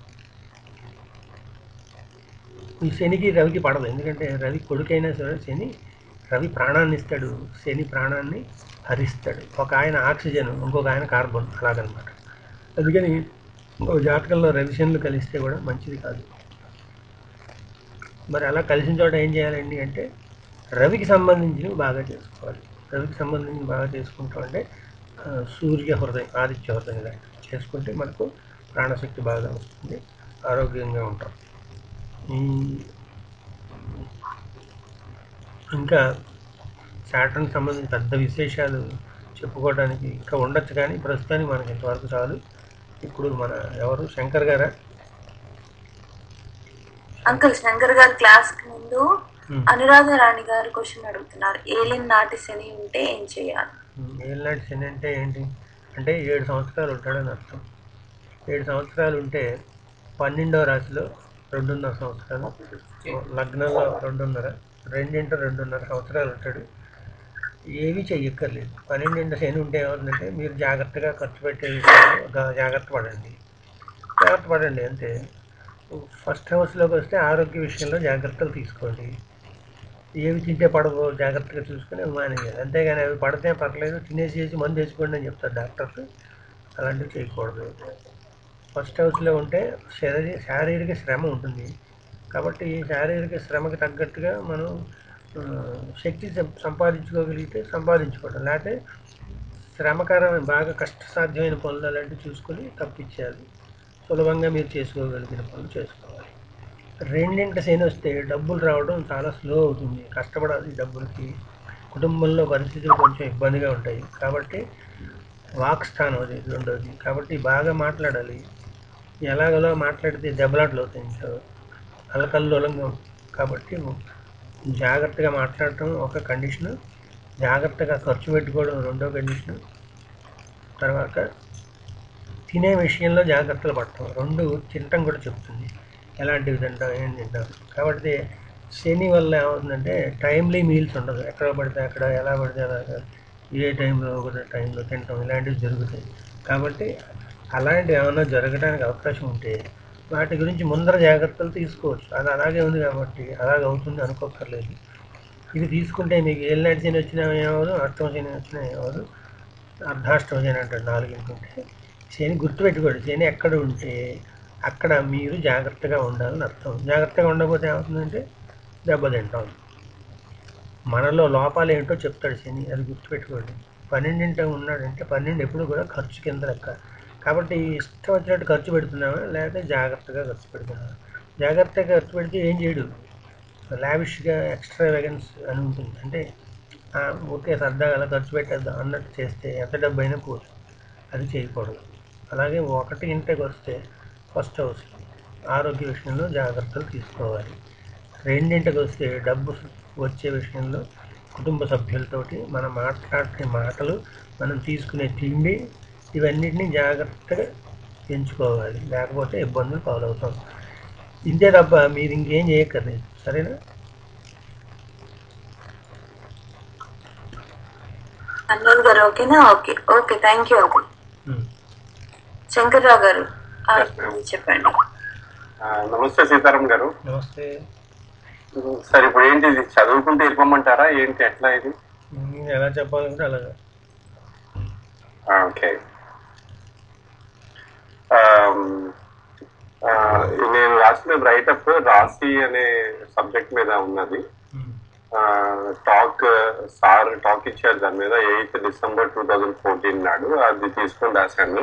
[SPEAKER 2] ఈ శనికి రవికి పడదు ఎందుకంటే రవి కొడుకైనా సరే శని రవి ప్రాణాన్ని ఇస్తాడు శని ప్రాణాన్ని హరిస్తాడు ఒక ఆయన ఆక్సిజన్ ఇంకొక ఆయన కార్బన్ అలాగనమాట అందుకని ఒక జాతకంలో రవి శనులు కలిస్తే కూడా మంచిది కాదు మరి అలా కలిసిన చోట ఏం చేయాలండి అంటే రవికి సంబంధించినవి బాగా చేసుకోవాలి రవికి సంబంధించి బాగా చేసుకుంటాం అంటే ఆ, సూర్య హృదయం ఆదిత్య హృదయం ఇలాంటివి చేసుకుంటే మనకు ప్రాణశక్తి బాగా వస్తుంది ఆరోగ్యంగా ఉంటాం ఈ ఇంకా శాటర్న్ సంబంధించి పెద్ద విశేషాలు చెప్పుకోవడానికి ఇంకా ఉండొచ్చు కానీ ప్రస్తుతానికి మనకి ఇంతవరకు చాలు ఇప్పుడు మన ఎవరు శంకర్ గారా
[SPEAKER 1] అంకుల్ శంకర్ గారి క్లాస్ కి ముందు
[SPEAKER 2] Hmm.
[SPEAKER 1] అనురాధ రాణి గారు క్వశ్చన్ అడుగుతున్నారు ఏలిన్ నాటి శని ఉంటే ఏం చేయాలి
[SPEAKER 2] ఏళ్ళనాటి శని అంటే ఏంటి అంటే ఏడు సంవత్సరాలు ఉంటాడని అర్థం ఏడు సంవత్సరాలు ఉంటే పన్నెండవ రాశిలో రెండున్నర సంవత్సరాలు లగ్నంలో రెండున్నర రెండింట రెండున్నర సంవత్సరాలు ఉంటాడు ఏమీ చెయ్యక్కర్లేదు పన్నెండింట శని ఉంటే ఏమవుతుందంటే మీరు జాగ్రత్తగా ఖర్చు పెట్టే విషయంలో గా- జాగ్రత్త పడండి జాగ్రత్త పడండి అంతే ఫస్ట్ హౌస్లోకి వస్తే ఆరోగ్య విషయంలో జాగ్రత్తలు తీసుకోండి ఏవి తింటే పడవో జాగ్రత్తగా చూసుకుని అవి మానేయాలి అంతేగాని అవి పడితే పర్లేదు తినేసేసి మందు వేసుకోండి అని చెప్తారు డాక్టర్స్ అలాంటివి చేయకూడదు ఫస్ట్ హౌస్లో ఉంటే శరీర శారీరక శ్రమ ఉంటుంది కాబట్టి ఈ శారీరక శ్రమకి తగ్గట్టుగా మనం ఆ, శక్తి సం- సంపాదించుకోగలిగితే సంపాదించుకోవడం లేకపోతే శ్రమకరమైన బాగా కష్టసాధ్యమైన పనులు అలాంటివి చూసుకొని తప్పించేయాలి సులభంగా మీరు చేసుకోగలిగిన పనులు చేసుకోవాలి రెండింటి శని వస్తే డబ్బులు రావడం చాలా స్లో అవుతుంది కష్టపడాలి డబ్బులకి కుటుంబంలో పరిస్థితులు కొంచెం ఇబ్బందిగా ఉంటాయి కాబట్టి వాక్ స్థానం అది రెండోది కాబట్టి బాగా మాట్లాడాలి ఎలాగలా మాట్లాడితే దెబ్బలాటలు అవుతాయి ఇంట్లో అలకల్లోలంగా ఉంటుంది. కాబట్టి జాగ్రత్తగా మాట్లాడటం ఒక కండిషను జాగ్రత్తగా ఖర్చు పెట్టుకోవడం రెండో కండిషను తర్వాత తినే విషయంలో జాగ్రత్తలు పడటం రెండు తినటం కూడా చెప్తుంది ఎలాంటివి తింటాం ఏం తింటాం కాబట్టి శని వల్ల ఏమవుతుందంటే టైమ్లీ మీల్స్ ఉండదు ఎక్కడ పడితే అక్కడ ఎలా పడితే అలాగా ఏ టైంలో ఒక టైంలో తింటాం ఇలాంటివి జరుగుతాయి కాబట్టి అలాంటివి ఏమైనా జరగడానికి అవకాశం ఉంటే వాటి గురించి ముందర జాగ్రత్తలు తీసుకోవచ్చు అది అలాగే ఉంది కాబట్టి అలాగే అవుతుంది అనుకోకర్లేదు ఇది తీసుకుంటే మీకు ఏళ్ళనాటి శని వచ్చినా ఏమవదు అష్టమ శని వచ్చినా ఏమవదు అర్ధాష్టమ శని అంటాడు నాలుగింటి ఉంటే శని గుర్తుపెట్టుకోండి శని ఎక్కడ ఉంటే అక్కడ మీరు జాగ్రత్తగా ఉండాలని అర్థం జాగ్రత్తగా ఉండకపోతే ఏమవుతుందంటే దెబ్బతింటాం మనలో లోపాలు ఏంటో చెప్తాడు శని అది గుర్తుపెట్టుకోండి పన్నెండింట ఉన్నాడంటే పన్నెండు ఎప్పుడు కూడా ఖర్చు కింద లెక్క కాబట్టి ఇష్టం వచ్చినట్టు ఖర్చు పెడుతున్నామా లేకపోతే జాగ్రత్తగా ఖర్చు పెడుతున్నామా జాగ్రత్తగా ఖర్చు పెడితే ఏం చేయడు లావిష్గా ఎక్స్ట్రా వెగన్స్ అని ఉంటుంది అంటే ఆ, ఊరికే సరదాగా అలా ఖర్చు పెట్టేద్దాం అన్నట్టు చేస్తే ఎంత డబ్బు అయినా పోదు అది చేయకూడదు అలాగే ఒకటి ఇంటికి వస్తే ఫస్ట్ హౌస్ ఆరోగ్య విషయంలో జాగ్రత్తలు తీసుకోవాలి రెండింటికి వస్తే డబ్బు వచ్చే విషయంలో కుటుంబ సభ్యులతోటి మనం మాట్లాడే మాటలు మనం తీసుకునే తిండి ఇవన్నిటిని జాగ్రత్తగా ఎంచుకోవాలి లేకపోతే ఇబ్బందులు పాలవుతాం ఇంతే తప్ప మీరు ఇంకేం చేయక్కర్లేదు సరేనా
[SPEAKER 1] అన్నోల్ గారు ఓకేనా okay okay thank you uncle
[SPEAKER 2] um.
[SPEAKER 1] Shankarrao గారు ఆ,
[SPEAKER 6] Yes, ma'am.
[SPEAKER 1] చెప్పండి
[SPEAKER 6] ఆ, నమస్తే సీతారాం గారు
[SPEAKER 2] నమస్తే
[SPEAKER 6] సార్ ఇప్పుడు ఏంటి ఇది చదువుకుంటే వెళ్ళిపోమంటారా ఏంటి ఎట్లా ఇది
[SPEAKER 2] నేను ఎలా చెప్పాలంటే అలాగా
[SPEAKER 6] ఆ, ఓకే ఆమ్, ఆ, నేను రాసిన రైటప్ రాశి అనే సబ్జెక్ట్ మీద ఉన్నది
[SPEAKER 2] ఉమ్.
[SPEAKER 6] టాక్ సార్ టాక్ ఇచ్చారు దాని మీద eighth December two thousand fourteen నాడు అది తీసుకొని రాశాను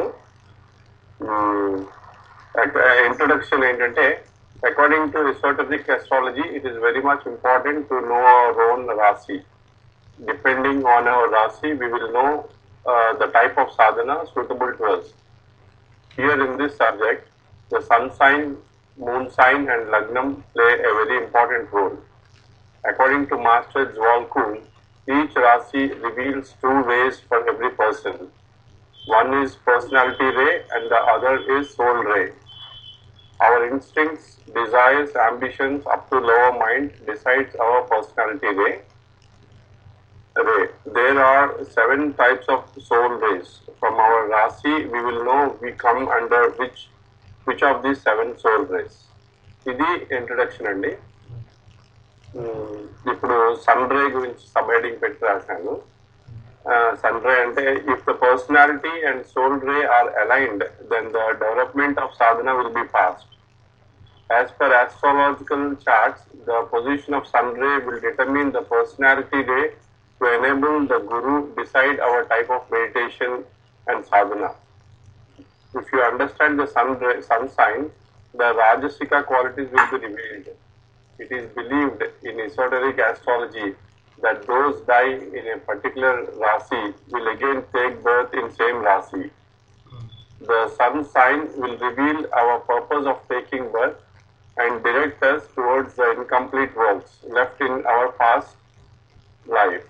[SPEAKER 6] ఇంట్రొడక్షన్ ఏంటంటే according to esoteric astrology it is very much important to know our own rashi depending on our Rasi, we will know uh, the type of sadhana suitable to us. Here in this subject, the sun sign, moon sign, and Lagnam play a very important role. According to Master Zwal Kun, each Rasi reveals two ways for every person. One is personality ray and the other is soul ray. Our instincts, desires, ambitions up to lower mind decides our personality ray. ray. There are seven types of soul rays. From our Rasi, we will know we come under which which of these seven soul rays. ఇది introduction అండి మ్మ్, ఇప్పుడు sun ray గురించి sub heading పెట్టి రాశాను sun ray అంటే if the personality and soul ray are aligned then the development of sadhana will be fast As per astrological charts, the position of sun ray will determine the personality ray to enable the guru decide our type of meditation and sadhana. If you understand the sun ray, sun sign, the Rajasika qualities will be revealed. It is believed in esoteric astrology that those die in a particular rasi will again take birth in same rasi. The sun sign will reveal our purpose of taking birth and direct us towards the incomplete works left in our past life.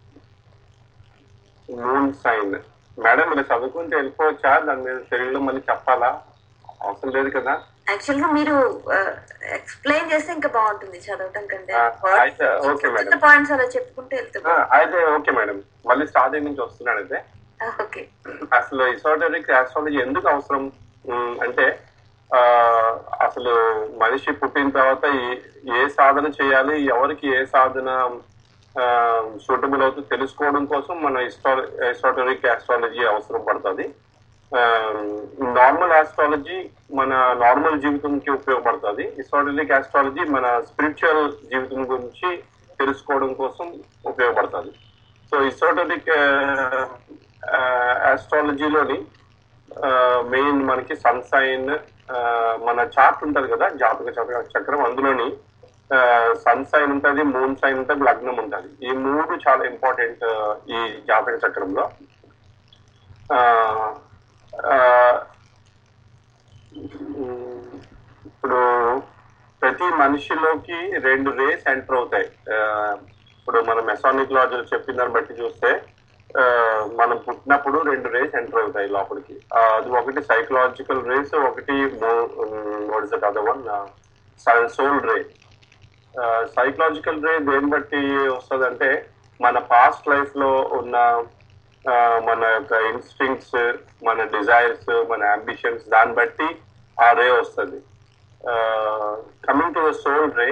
[SPEAKER 6] Moon sign madam మీరు చదువుకుంటే వెళ్ళిపోవచ్చా దాని మీద తెలుగులో మళ్ళీ చెప్పాలా అవసరం లేదు కదా
[SPEAKER 1] యాక్చువల్ గా మీరు ఎక్స్ప్లెయిన్ చేస్తే ఇంకా బాగుంటుంది చదవటం కంటే
[SPEAKER 6] ఆ, అయితే ఓకే మేడం.
[SPEAKER 1] పాయింట్స్ అలా చెప్పుకుంటే వెళ్తే
[SPEAKER 6] ఆ, అయితే ఓకే మేడం మళ్ళీ స్టార్టింగ్ నుంచి వస్తున్నాడు అయితే
[SPEAKER 1] ఓకే
[SPEAKER 6] అసలు ఇసోటరిక్ ఆస్ట్రాలజీ ఎందుకు అవసరం ఉమ్, అంటే ఆ, అసలు మనిషి పుట్టిన తర్వాత ఏ- ఏ సాధన చేయాలి ఎవరికి ఏ సాధన సూటబుల్ అవుతుందో తెలుసుకోవడం కోసం మన ఎస్టాటరిక్ ఆస్ట్రాలజీ అవసరం పడుతుంది నార్మల్ ఆస్ట్రాలజీ మన నార్మల్ జీవితంకి ఉపయోగపడుతుంది ఇస్టాటరిక్ ఆస్ట్రాలజీ మన స్పిరిచువల్ జీవితం గురించి తెలుసుకోవడం కోసం ఉపయోగపడుతుంది సో ఇసోటరిక్ ఆస్ట్రాలజీలోని మెయిన్ మనకి సన్ సైన్ మన చార్ట్ ఉంటది కదా జాతక చక్ర చక్రం అందులోని సన్ సైన్ ఉంటది మూన్ సైన్ ఉంటది లగ్నం ఉంటది ఈ మూడు చాలా ఇంపార్టెంట్ ఈ జాతక చక్రంలో ఆ, ఆ, ఉమ్, ఇప్పుడు ప్రతి మనిషిలోకి రెండు రేస్ ఎంటర్ అవుతాయి ఆ, ఇప్పుడు మనం మెసానిక్ లాజిక్ చెప్పిన దాన్ని బట్టి చూస్తే ఆ, మనం పుట్టినప్పుడు రెండు రేస్ ఎంటర్ అవుతాయి లోపలికి ఆ, అది ఒకటి సైకలాజికల్ రేస్ ఒకటి other one soul ray psychological ray దేని బట్టి వస్తుందంటే మన పాస్ట్ లైఫ్ లో ఉన్న ఆ, మన యొక్క ఇన్స్టింక్ట్స్ మన డిజైర్స్ మన అంబిషన్స్ దాన్ని బట్టి ఆ రే వస్తుంది coming to the soul ray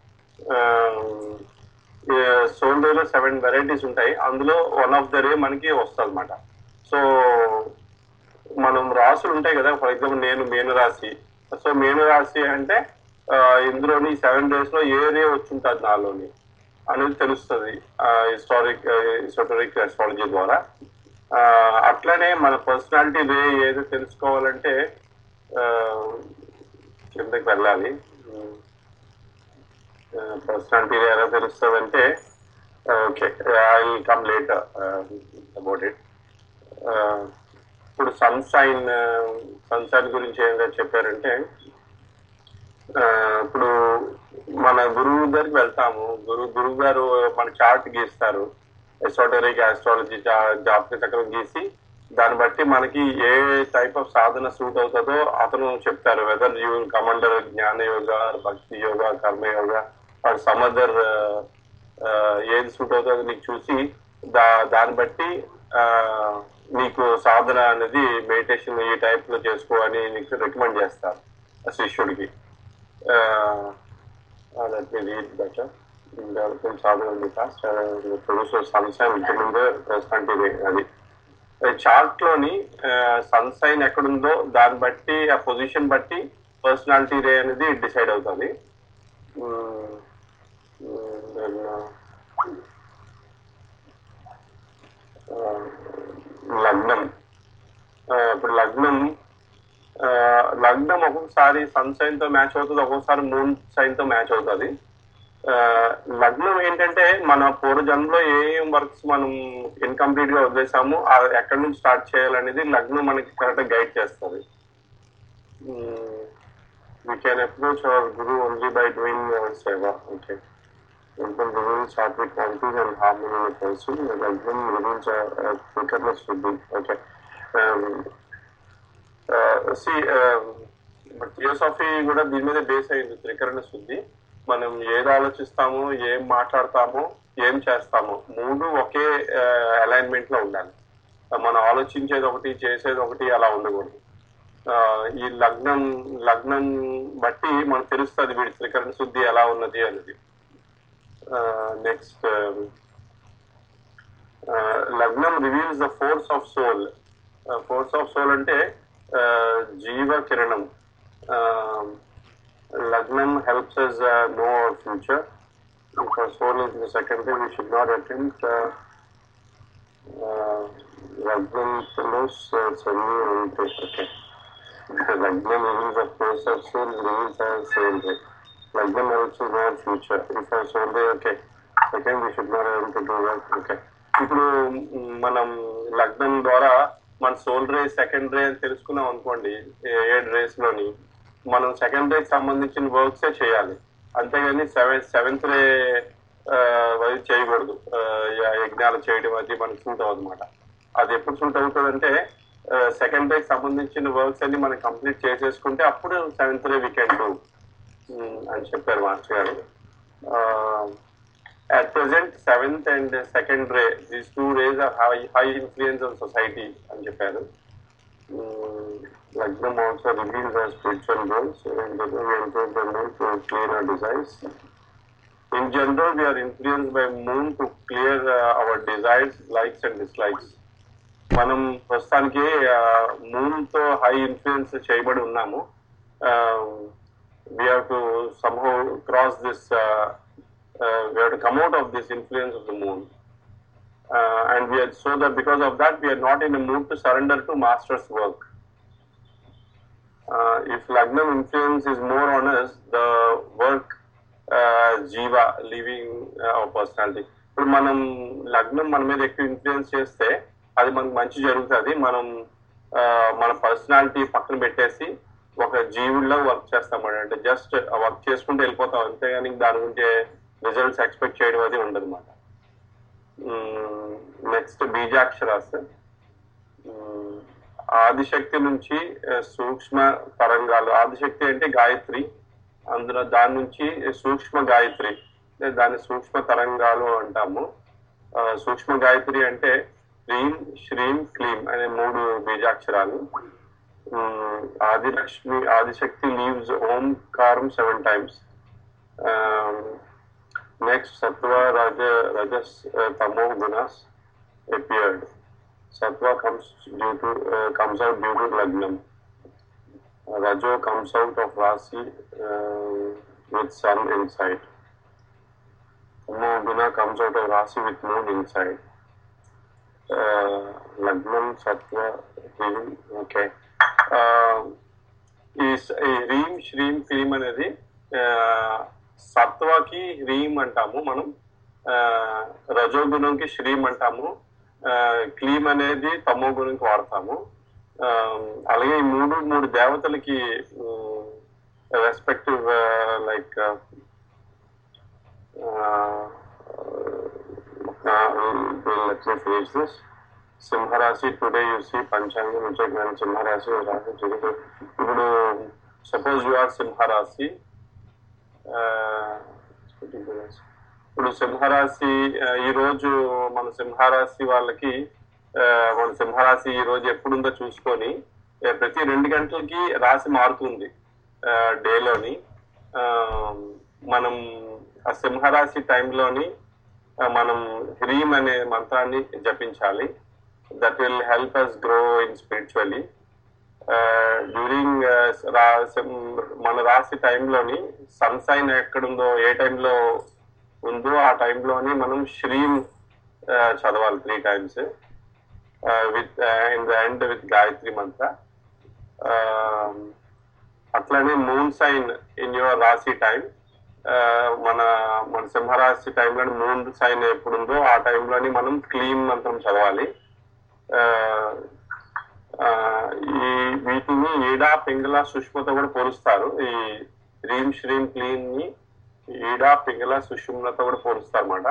[SPEAKER 6] soul రేలో సెవెన్ వెరైటీస్ ఉంటాయి అందులో వన్ ఆఫ్ ద రే మనకి వస్తుంది అనమాట సో మనం రాసులు ఉంటాయి కదా ఫర్ ఎగ్జాంపుల్ నేను మేను రాశి సో మేను రాశి అంటే ఆ, ఇందులోని సెవెన్ డేస్ లో ఏ రే వచ్చి ఉంటుంది నాలోని అనేది తెలుస్తుంది హిస్టారిక్ హిస్టోరిక్ అస్ట్రాలజీ ద్వారా ఆ, అట్లనే మన పర్సనాలిటీ వే ఏదో తెలుసుకోవాలంటే ఆ, కిందకి వెళ్ళాలి పర్సనాలిటీ వే ఎలా తెలుస్తుంది అంటే okay I come later about it ఇప్పుడు సన్ సైన్ సన్ సైన్ గురించి ఏంటో చెప్పారంటే ఆ, ఇప్పుడు మన గురువు దగ్గరికి వెళ్తాము గురువు గురువు గారు మన చార్ట్ గీస్తారు ఎసోటరిక్ ఆస్ట్రాలజీ జాతక చక్రం గీసి దాన్ని బట్టి మనకి ఏ టైప్ ఆఫ్ సాధన సూట్ అవుతుందో అతను చెప్తారు వెదర్ యూ కమాండర్ జ్ఞాన యోగ భక్తి యోగ కర్మ యోగ ఆర్ సమదర్ ఏది సూట్ అవుతుందో నీకు చూసి దా దాన్ని బట్టి ఆ, నీకు సాధన అనేది మెడిటేషన్ ఈ టైప్ లో చేసుకో అని నీకు రికమెండ్ చేస్తారు ఆ శిష్యుడికి let me read better development sadhana ఉంది ఫాస్ట్ ప్రొడ్యూసర్ సన్సైన్ ఇంతకుముందే పర్సనాలిటీ అది చార్ట్ లోని సన్సైన్ ఎక్కడుందో దాన్ని బట్టి ఆ పొజిషన్ బట్టి పర్సనాలిటీ రే అనేది డిసైడ్ అవుతుంది మ్మ్. మ్మ్, then, ఆ, లగ్నం ఆ, ఇప్పుడు లగ్నం ఆ, లగ్నం ఒక్కొక్కసారి సన్ సైన్ తో మ్యాచ్ అవుతుంది ఒక్కొక్కసారి మూన్ సైన్ తో మ్యాచ్ అవుతుంది లగ్నం ఏంటంటే మన పూర్వజన్మలో ఏ ఏం వర్క్స్ మనం ఇన్కంప్లీట్ గా వదిలేసామో ఆ ఎక్కడి నుంచి స్టార్ట్ చేయాలనేది లగ్నం మనకి కరెక్ట్ గైడ్ చేస్తుంది we can approach our guru only by doing our seva. Okay. Lagnan reveals sattvic qualities and harmony in a person. The Lagnan reveals a, a quickness to be. Okay. Um, uh, see, um, theosophy కూడా దీని మీద base అయింది త్రికరణ శుద్ధి మనం ఏది ఆలోచిస్తామో ఏం మాట్లాడతామో ఏం చేస్తామో మూడు ఒకే అలైన్మెంట్ లో ఉండాలి మనం ఆలోచించేది ఒకటి చేసేది ఒకటి అలా ఉండకూడదు ఆ, ఈ లగ్నం లగ్నం బట్టి మనకు తెలుస్తుంది వీడి త్రికరణ శుద్ధి ఎలా ఉన్నది అనేది next lagnam reveals the force of soul force of soul అంటే ఆ, జీవ కిరణం lagnam helps us know our future soul is the second we should not attempt lagnam fellows చదివి ఉంటే okay Lagnan reveals the force of soul, reveals our soul ray. Lagnan helps us know our future. If our soul ray, okay. Second, we should not able to do that. Okay. ఇప్పుడు మ్, మనం లగ్నం ద్వారా మన soul రే second రే అని తెలుసుకున్నాం అనుకోండి ఏ- ఏడు race లోని మనం సెకండ్ రేకి సంబంధించిన వర్క్సే చేయాలి అంతేగాని సెవెన్ సెవెంత్ రే వైపు చేయకూడదు ఆ, య- యజ్ఞాలు చేయడం అది మనకి సూట్ అవ్వదన్నమాట అది ఎప్పుడు సూట్ అవుతుందంటే సెకండ్ డే సంబంధించిన వర్క్స్ అన్ని మనం కంప్లీట్ చేసేసుకుంటే అప్పుడు సెవెంత్ డే వీకెండ్ అని చెప్పారు మాస్టర్ గారు at present seventh and second ray these two rays are high high influence on society అని చెప్పారు lagnam also reveals our spiritual goals to clear our desires In general, we are influenced by moon to clear uh, our desires, likes and dislikes. మనం ప్రస్తుతానికి moon తో high influence చేయబడి ఉన్నాము we have to somehow cross this we have to come out of this influence of the moon and we are so that because of that we are not in mood to surrender to master's work if lagnam influence is more on us the work జీవ living our personality ఇప్పుడు మనం లగ్నం మన మీద ఎక్కువ influence చేస్తే అది మనకు మంచి జరుగుతుంది మనం ఆ, మన పర్సనాలిటీ పక్కన పెట్టేసి ఒక జీవుల్లో వర్క్ చేస్తాం అంటే జస్ట్ వర్క్ చేసుకుంటూ వెళ్ళిపోతాం అంతేగాని దాని గురించి రిజల్ట్స్ ఎక్స్పెక్ట్ చేయడం అది ఉండదు అనమాట నెక్స్ట్ బీజాక్షరాస్ ఉమ్, ఆదిశక్తి నుంచి ఆ, సూక్ష్మ తరంగాలు ఆదిశక్తి అంటే గాయత్రి అందులో దాని నుంచి సూక్ష్మ గాయత్రి అంటే దాన్ని సూక్ష్మ తరంగాలు అంటాము ఆ, సూక్ష్మ గాయత్రి అంటే హ్రీం శ్రీం క్లీం అనే మూడు బీజాక్షరాలు ఉమ్, ఆదిలక్ష్మి ఆదిశక్తి లీవ్స్ ఓంకారం సెవెన్ టైమ్స్ నెక్స్ట్ సత్వ రజ రజస్ తమో గుణస్ appeared. Sattva comes due to uh, comes out due to Lagnam. Rajo comes out of Rasi uh, with sun inside. Guna comes out of Rasi with moon inside. Uh, Lagnam, Sattva, Hrim, okay. Uh, ఈ స- ఈ హ్రీం శ్రీం క్లీం అనేది ఆ, సత్వకి హ్రీం అంటాము మనం ఆ, రజోగుణంకి శ్రీం అంటాము ఆ, క్లీం అనేది తమో గుణంకి వాడతాము ఆ, అలాగే ఈ మూడు మూడు దేవతలకి రెస్పెక్టివ్ లైక్ ఫినిష్ దిస్ సింహరాశి టుడే యూ సీ పంచాంగం విజయజ్ఞాన సింహరాశి రాశి జరుగుతూ ఇప్పుడు సపోజ్ యు ఆర్ సింహరాశి ఆ, ఇప్పుడు సింహరాశి ఆ, ఈ రోజు మన సింహరాశి వాళ్ళకి ఆ, మన సింహరాశి ఈ రోజు ఎప్పుడుందో చూసుకొని ఆ, ప్రతి రెండు గంటలకి రాశి మారుతుంది డేలోని మనం ఆ సింహరాశి టైంలోని మనం హ్రీం అనే మంత్రాన్ని జపించాలి that will help us grow in spiritually during మన రాశి టైంలోని సన్ సైన్ ఎక్కడుందో ఏ టైంలో ఉందో ఆ టైంలోని మనం శ్రీం ఆ, చదవాలి three times with in the end with Gayatri mantra అట్లానే moon sign in your rashi time మన మన సింహరాశి టైంలో మూన్ సైన్ ఎప్పుడు ఉందో ఆ టైంలోని మనం క్లీన్ మంత్రం చదవాలి ఆ, ఆ, ఈ వీటిని ఈడా పింగళ సుష్మతో కూడా పోలుస్తారు ఈ రీం శ్రీం క్లీన్ ని ఈడా పింగళ సుష్మలతో కూడా పోలుస్తారు అనమాట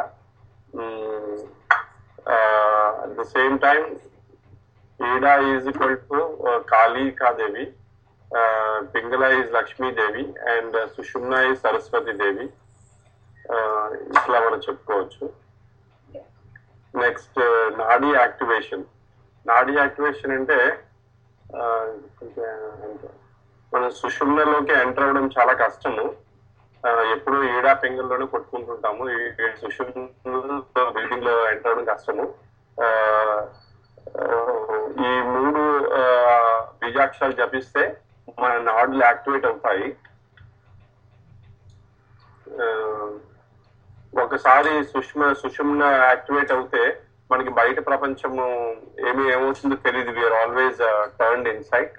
[SPEAKER 6] at the same time Ida is equal to Kalikadevi Pingala is Lakshmidevi and Sushumna is Saraswati Devi ఇట్లా మనం చెప్పుకోవచ్చు నెక్స్ట్ నాడీ యాక్టివేషన్ నాడీ యాక్టివేషన్ అంటే ఆ, కొంచెం అంటే మన సుషుమ్నలోకి ఎంటర్ అవ్వడం చాలా కష్టము ఆ, ఎప్పుడు ఈడా పెంగల్లోనే కొట్టుకుంటుంటాము ఈ ఈ సుషుమ్న బిల్డింగ్ లో ఎంటర్ అవ్వడం కష్టము ఆ, ఆ, ఈ మూడు ఆ, బీజాక్షరాలు జపిస్తే మన నాడులు యాక్టివేట్ అవుతాయి ఆ, ఒకసారి సుష్మ సుషుమ్న యాక్టివేట్ అవుతే మనకి బయట ప్రపంచము ఏమి ఏమవుతుందో తెలియదు we are always turn in sight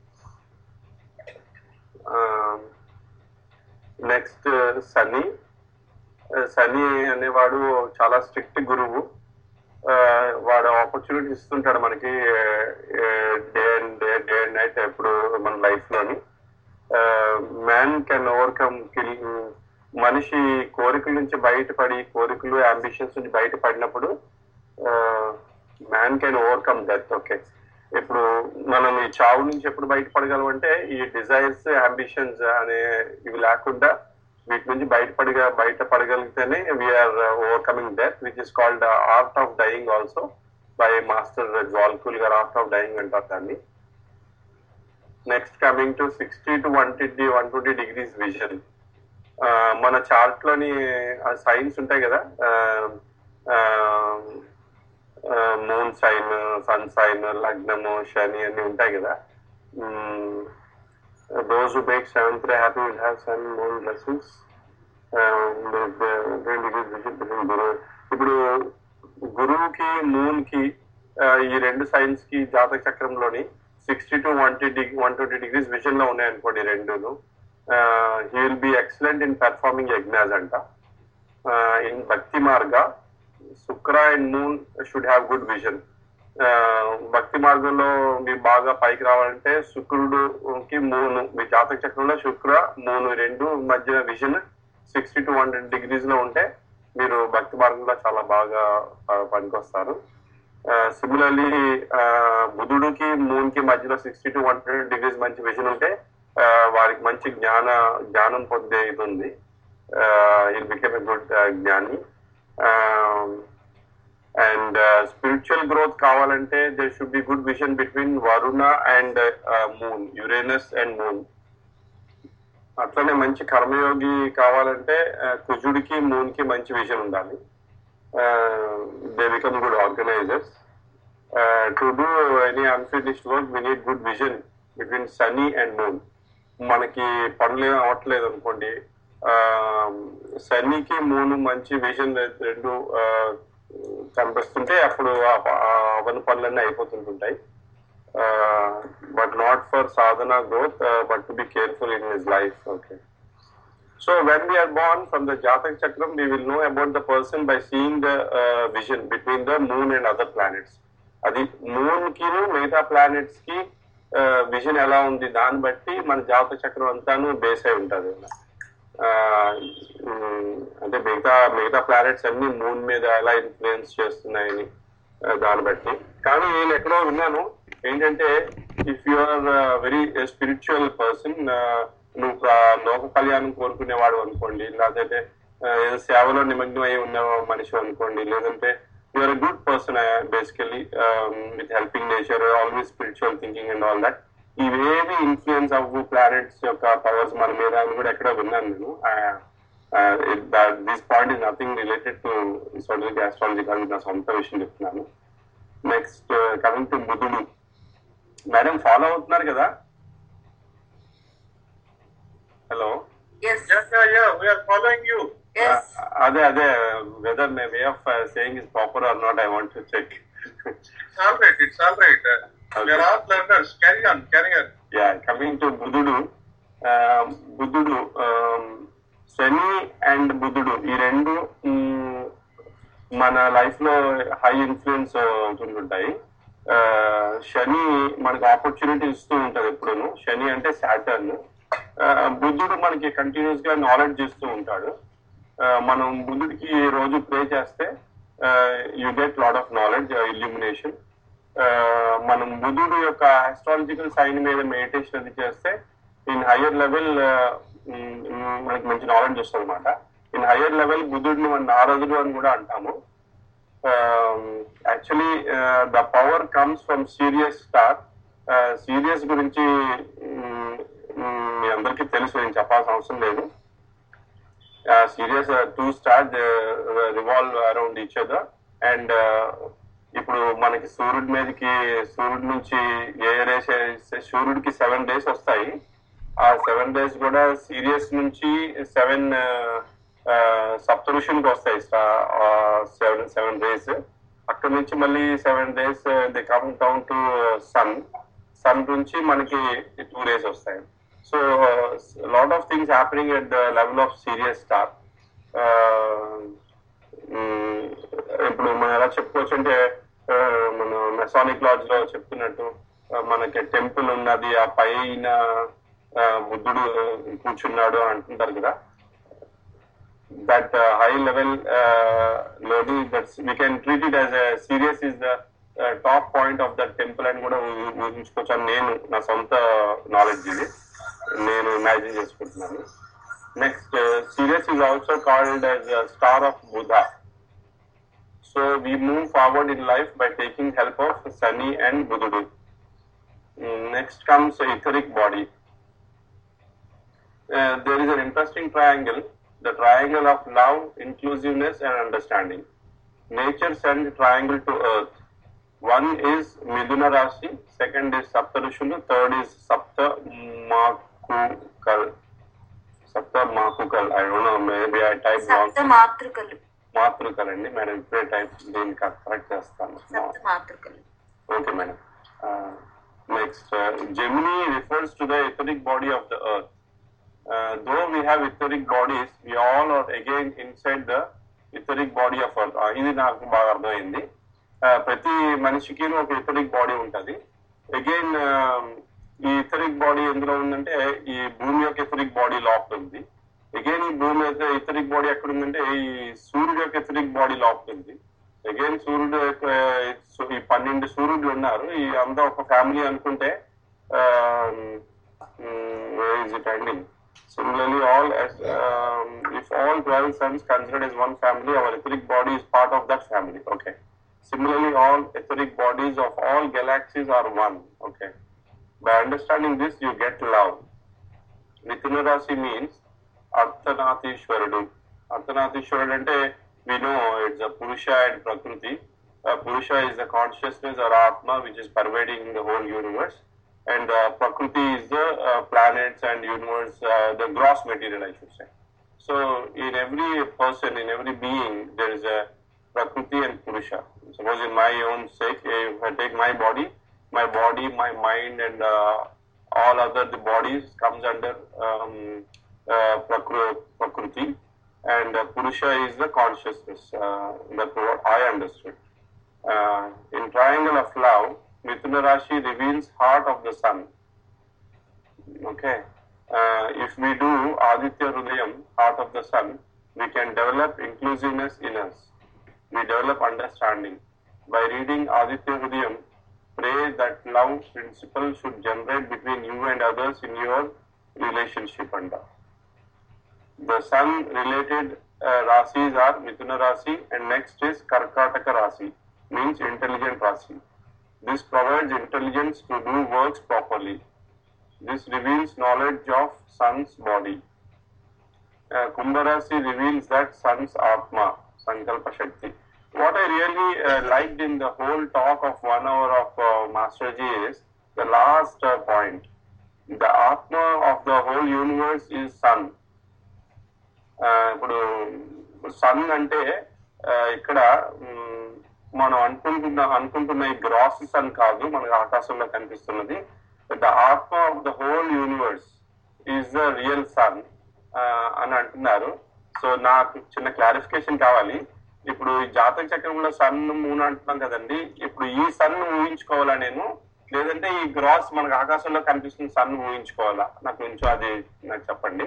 [SPEAKER 6] next Sani Sani అనేవాడు చాలా స్ట్రిక్ట్ గురువు ఆ, వాడు ఆపర్చునిటీ ఇస్తుంటాడు మనకి day and day day and night ఎప్పుడు మన లైఫ్ లోని మ్యాన్ కెన్ ఓవర్కమ్ కిల్ మనిషి కోరికల నుంచి బయటపడి కోరికలు అంబిషన్స్ నుంచి బయటపడినప్పుడు man can overcome death okay ఇప్పుడు మనం ఈ చావు నుంచి ఎప్పుడు బయటపడగలం అంటే ఈ డిజైర్స్ అంబిషన్స్ అనే ఇవి లేకుండా వీటి నుంచి బయటపడగా బయటపడగలిగితేనే we are overcoming death which is called art of dying also by master Djwhal Khul గారు ఆర్ట్ ఆఫ్ డైయింగ్ అంటారు దాన్ని next coming to sixty to one twenty one twenty degrees vision మన చార్ట్ లోని సైన్స్ ఉంటాయి కదా మూన్ సైన్ సన్ సైన్ లగ్నము శని అన్ని ఉంటాయి కదా those make seventh happy will have sun moon blessings గురువు ఇప్పుడు గురువుకి మూన్ కి ఆ, ఈ రెండు సైన్స్ కి జాతక చక్రంలోని sixty to one twenty one twenty degrees vision లో ఉన్నాయనుకోండి రెండును he will be excellent in performing yajnas అంట in bhakti marga Shukra and moon should have good vision భక్తి మార్గంలో మీరు బాగా పైకి రావాలంటే శుక్రుడుకి మూను మీ జాతక చక్రంలో శుక్ర మూను రెండు మధ్య vision sixty to hundred degrees లో ఉంటే మీరు భక్తి మార్గంలో చాలా బాగా ఆ, పనికొస్తారు సిమిలర్లీ బుధుడికి మూన్ కి మధ్యలో sixty to one hundred degrees మంచి విజన్ ఉంటే ఆ, వారికి మంచి జ్ఞాన జ్ఞానం పొందే ఇది ఉంది will become a good jnani and spiritual growth కావాలంటే there should be good vision between Varuna and moon Uranus and moon అట్లనే మంచి కర్మయోగి కావాలంటే ఆ, కుజుడికి మూన్ కి మంచి విజన్ ఉండాలి they become good organisers to do any unfinished work we need good vision between Sani and moon మనకి పనులు ఏం అవ్వట్లేదు అనుకోండి సన్నీకి మూన్ మంచి విజన్ రెండు ఆ, కనిపిస్తుంటే అప్పుడు ఆ ప- ఆ అవన్న పనులన్నీ అయిపోతుంటుంటాయి but not for sadhana growth but to be careful in his life okay So when we are born from the Jatak Chakram, we will know about the person by seeing the uh, vision between the moon and other planets. అది moon కి మిగతా planets కి vision ఎలా ఉంది దాన్ని బట్టి మన జాతక చక్రం అంతాను బేస్ అయి ఉంటది ఆ, ఉమ్, అంటే మిగతా మిగతా ప్లానెట్స్ అన్ని మూన్ మీద ఎలా ఇన్ఫ్లుయెన్స్ చేస్తున్నాయని ఆ, దాన్ని బట్టి కానీ నేను ఎక్కడో విన్నాను ఏంటంటే if you are very spiritual person నువ్వు ఆ, లోక కళ్యాణం కోరుకునేవాడు అనుకోండి లేదంటే ఆ, ఏదో సేవలో నిమగ్నం అయి ఉన్న మనిషి అనుకోండి లేదంటే you're a good person basically with helping nature always spiritual thinking and all that ఇవేవి ఇన్ఫ్లుయెన్స్ అవ్వు ప్లానెట్స్ యొక్క పవర్స్ మన మీద అని కూడా ఎక్కడో విన్నాను నేను this point is nothing related to zodiacal astrology కానీ నా సొంత విషయం చెప్తున్నాను next coming to Budhudu madam follow అవుతున్నారు కదా hello
[SPEAKER 1] yes
[SPEAKER 5] Yeah, yeah, yeah. We are following you.
[SPEAKER 1] Yes
[SPEAKER 6] అదే అదే whether my way of saying is proper or not I want to check
[SPEAKER 5] It's all right. It's all right. Uh, We are all learners. Carry on. Carry on.
[SPEAKER 6] Yeah coming to Budhudu ఆ, బుధుడు శని and బుధుడు ఈ రెండు మ్, మన life లో high influence అవుతుంటుంటాయి ఆ, శని మనకి opportunity ఇస్తూ ఉంటది ఎప్పుడూను శని అంటే సాటర్న్ బుద్ధుడు మనకి కంటిన్యూస్ గా నాలెడ్జ్ ఇస్తూ ఉంటాడు ఆ, మనం బుద్ధుడికి రోజు ప్రే చేస్తే you get lot of knowledge illumination మనం బుధుడు యొక్క ఆస్ట్రాలజికల్ సైన్ మీద మెడిటేషన్ అది చేస్తే ఇన్ హయ్యర్ లెవెల్ మనకి మంచి నాలెడ్జ్ వస్తుంది అనమాట ఇన్ హయ్యర్ లెవెల్ బుధుడిని మన నారదుడు అని కూడా అంటాము actually the power comes from Sirius star Sirius గురించి మ్, మ్, మీ అందరికీ తెలుసు నేను చెప్పాల్సిన అవసరం లేదు Sirius two star revolve around each other and ఇప్పుడు మనకి సూర్యుడి మీదకి సూర్యుడి నుంచి ఏ రేస్ సూర్యుడికి సెవెన్ డేస్ వస్తాయి ఆ సెవెన్ డేస్ కూడా సీరియస్ నుంచి సెవెన్ సప్త ఋషులకు వస్తాయి సెవెన్ సెవెన్ డేస్ అక్కడ నుంచి మళ్ళీ seven days they come down to sun sun నుంచి మనకి టూ డేస్ వస్తాయి so lot of things happening at the level of Sirius star ఇప్పుడు మనం ఎలా చెప్పుకోవచ్చు అంటే ఆ, మన మెసానిక్ లాడ్జ్ లో చెప్తున్నట్టు ఆ, మనకి టెంపుల్ ఉన్నది ఆ పైన ఆ, బుద్ధుడు కూర్చున్నాడు అంటుంటారు కదా దట్ హై లెవెల్ లోని that's we can treat it as Sirius is the top point of the temple అని కూడా ఊ- ఊహించుకోవచ్చు అని నేను నా సొంత నాలెడ్జ్ ఇది నేను ఇమాజిన్ చేసుకుంటున్నాను next Sirius is also called as star of Budha so we move forward in life by taking help of Sani and Budhudu next comes etheric body uh, there is an interesting triangle, the triangle of love, inclusiveness, and understanding. Nature sent triangle to earth. One is Miduna Rashi, second is Saptarushulu, third is Sapta Makukal. Sapta Makukal. I don't know, maybe I typed wrong.
[SPEAKER 1] సప్త మాతృకలు
[SPEAKER 6] మాతృకల్ అండి madam ఇప్పుడే type దీన్ని correct చేస్తాను
[SPEAKER 1] సప్త మాతృకలు
[SPEAKER 6] Okay, madam. Uh, next, uh, Gemini refers to the etheric body of the earth. Uh, though we have etheric bodies, we all are again inside the etheric body of earth. Uh, ఇది నాకు బాగా అర్థమైంది Uh, ప్రతి మనిషికి ఒక etheric body ఉంటది again ఈ etheric body ఎందులో ఉందంటే ఈ భూమి యొక్క ఇథరిక్ బాడీ లోపల ఉంది అగైన్ ఈ భూమి యొక్క ఇథరిక్ బాడీ ఎక్కడ ఉందంటే ఈ సూర్యుడు యొక్క ఇథరిక్ బాడీ లోపల ఉంది అగైన్ సూర్యుడు యొక్క సో ఈ పన్నెండు సూర్యుడు ఉన్నారు ఈ అంతా ఒక ఫ్యామిలీ అనుకుంటే is it ending Similarly, all as um, if all 12 suns considered as one family, our etheric body is part of that family. Okay. Similarly, all etheric bodies of all galaxies are one. Okay. By understanding this, you get love. Mithuna Rasi means Arthanathishwarudu. Arthanathishwarudu అంటే we know it's a Purusha and Prakriti. Uh, Purusha is the consciousness or Atma which is pervading the whole universe. And uh, Prakriti is the uh, planets and universe, uh, the gross material, I should say. So, in every person, in every being, there is a Prakriti and Purusha. Suppose in my own sake, if I take my body, my body, my mind, and uh, all other the bodies comes under um, uh, Prakru- Prakriti, and uh, Purusha is the consciousness. Uh, that's what I understood. Uh, in Triangle of Love, Mithuna Rashi reveals heart of the sun. Okay. Uh, if we do Aditya Hridayam, heart of the sun, we can develop inclusiveness in us. We develop understanding. By reading Aditya Hridayam, pray that love principle should generate between you and others in your relationship. And the sun related uh, rasis are Mithuna Rasi and next is Karkataka Rasi, means intelligent Rasi. This provides intelligence to do works properly. This reveals knowledge of sun's body. Uh, Kumbha Rasi reveals that sun's Atma, Sankalpa Shakti. What I really uh, liked in the whole talk of one hour of uh, Masterji is the last uh, point. The Atma of the whole universe is sun. ఆ, ఇప్పుడు sun అంటే ఆ, ఇక్కడ మ్, మనం అనుకుంటున్న అనుకుంటున్న ఈ gross sun కాదు మనకు ఆకాశంలో కనిపిస్తున్నది the atma of the whole universe is the real sun అని అంటున్నారు సో నాకు చిన్న క్లారిఫికేషన్ కావాలి ఇప్పుడు ఈ జాతక చక్రంలో సన్ మూన్ అంటున్నాం కదండి ఇప్పుడు ఈ సన్ ఊహించుకోవాలా నేను లేదంటే ఈ గ్రాస్ మనకు ఆకాశంలో కనిపిస్తున్న సన్ ఊహించుకోవాలా నాకు కొంచెం అది నాకు చెప్పండి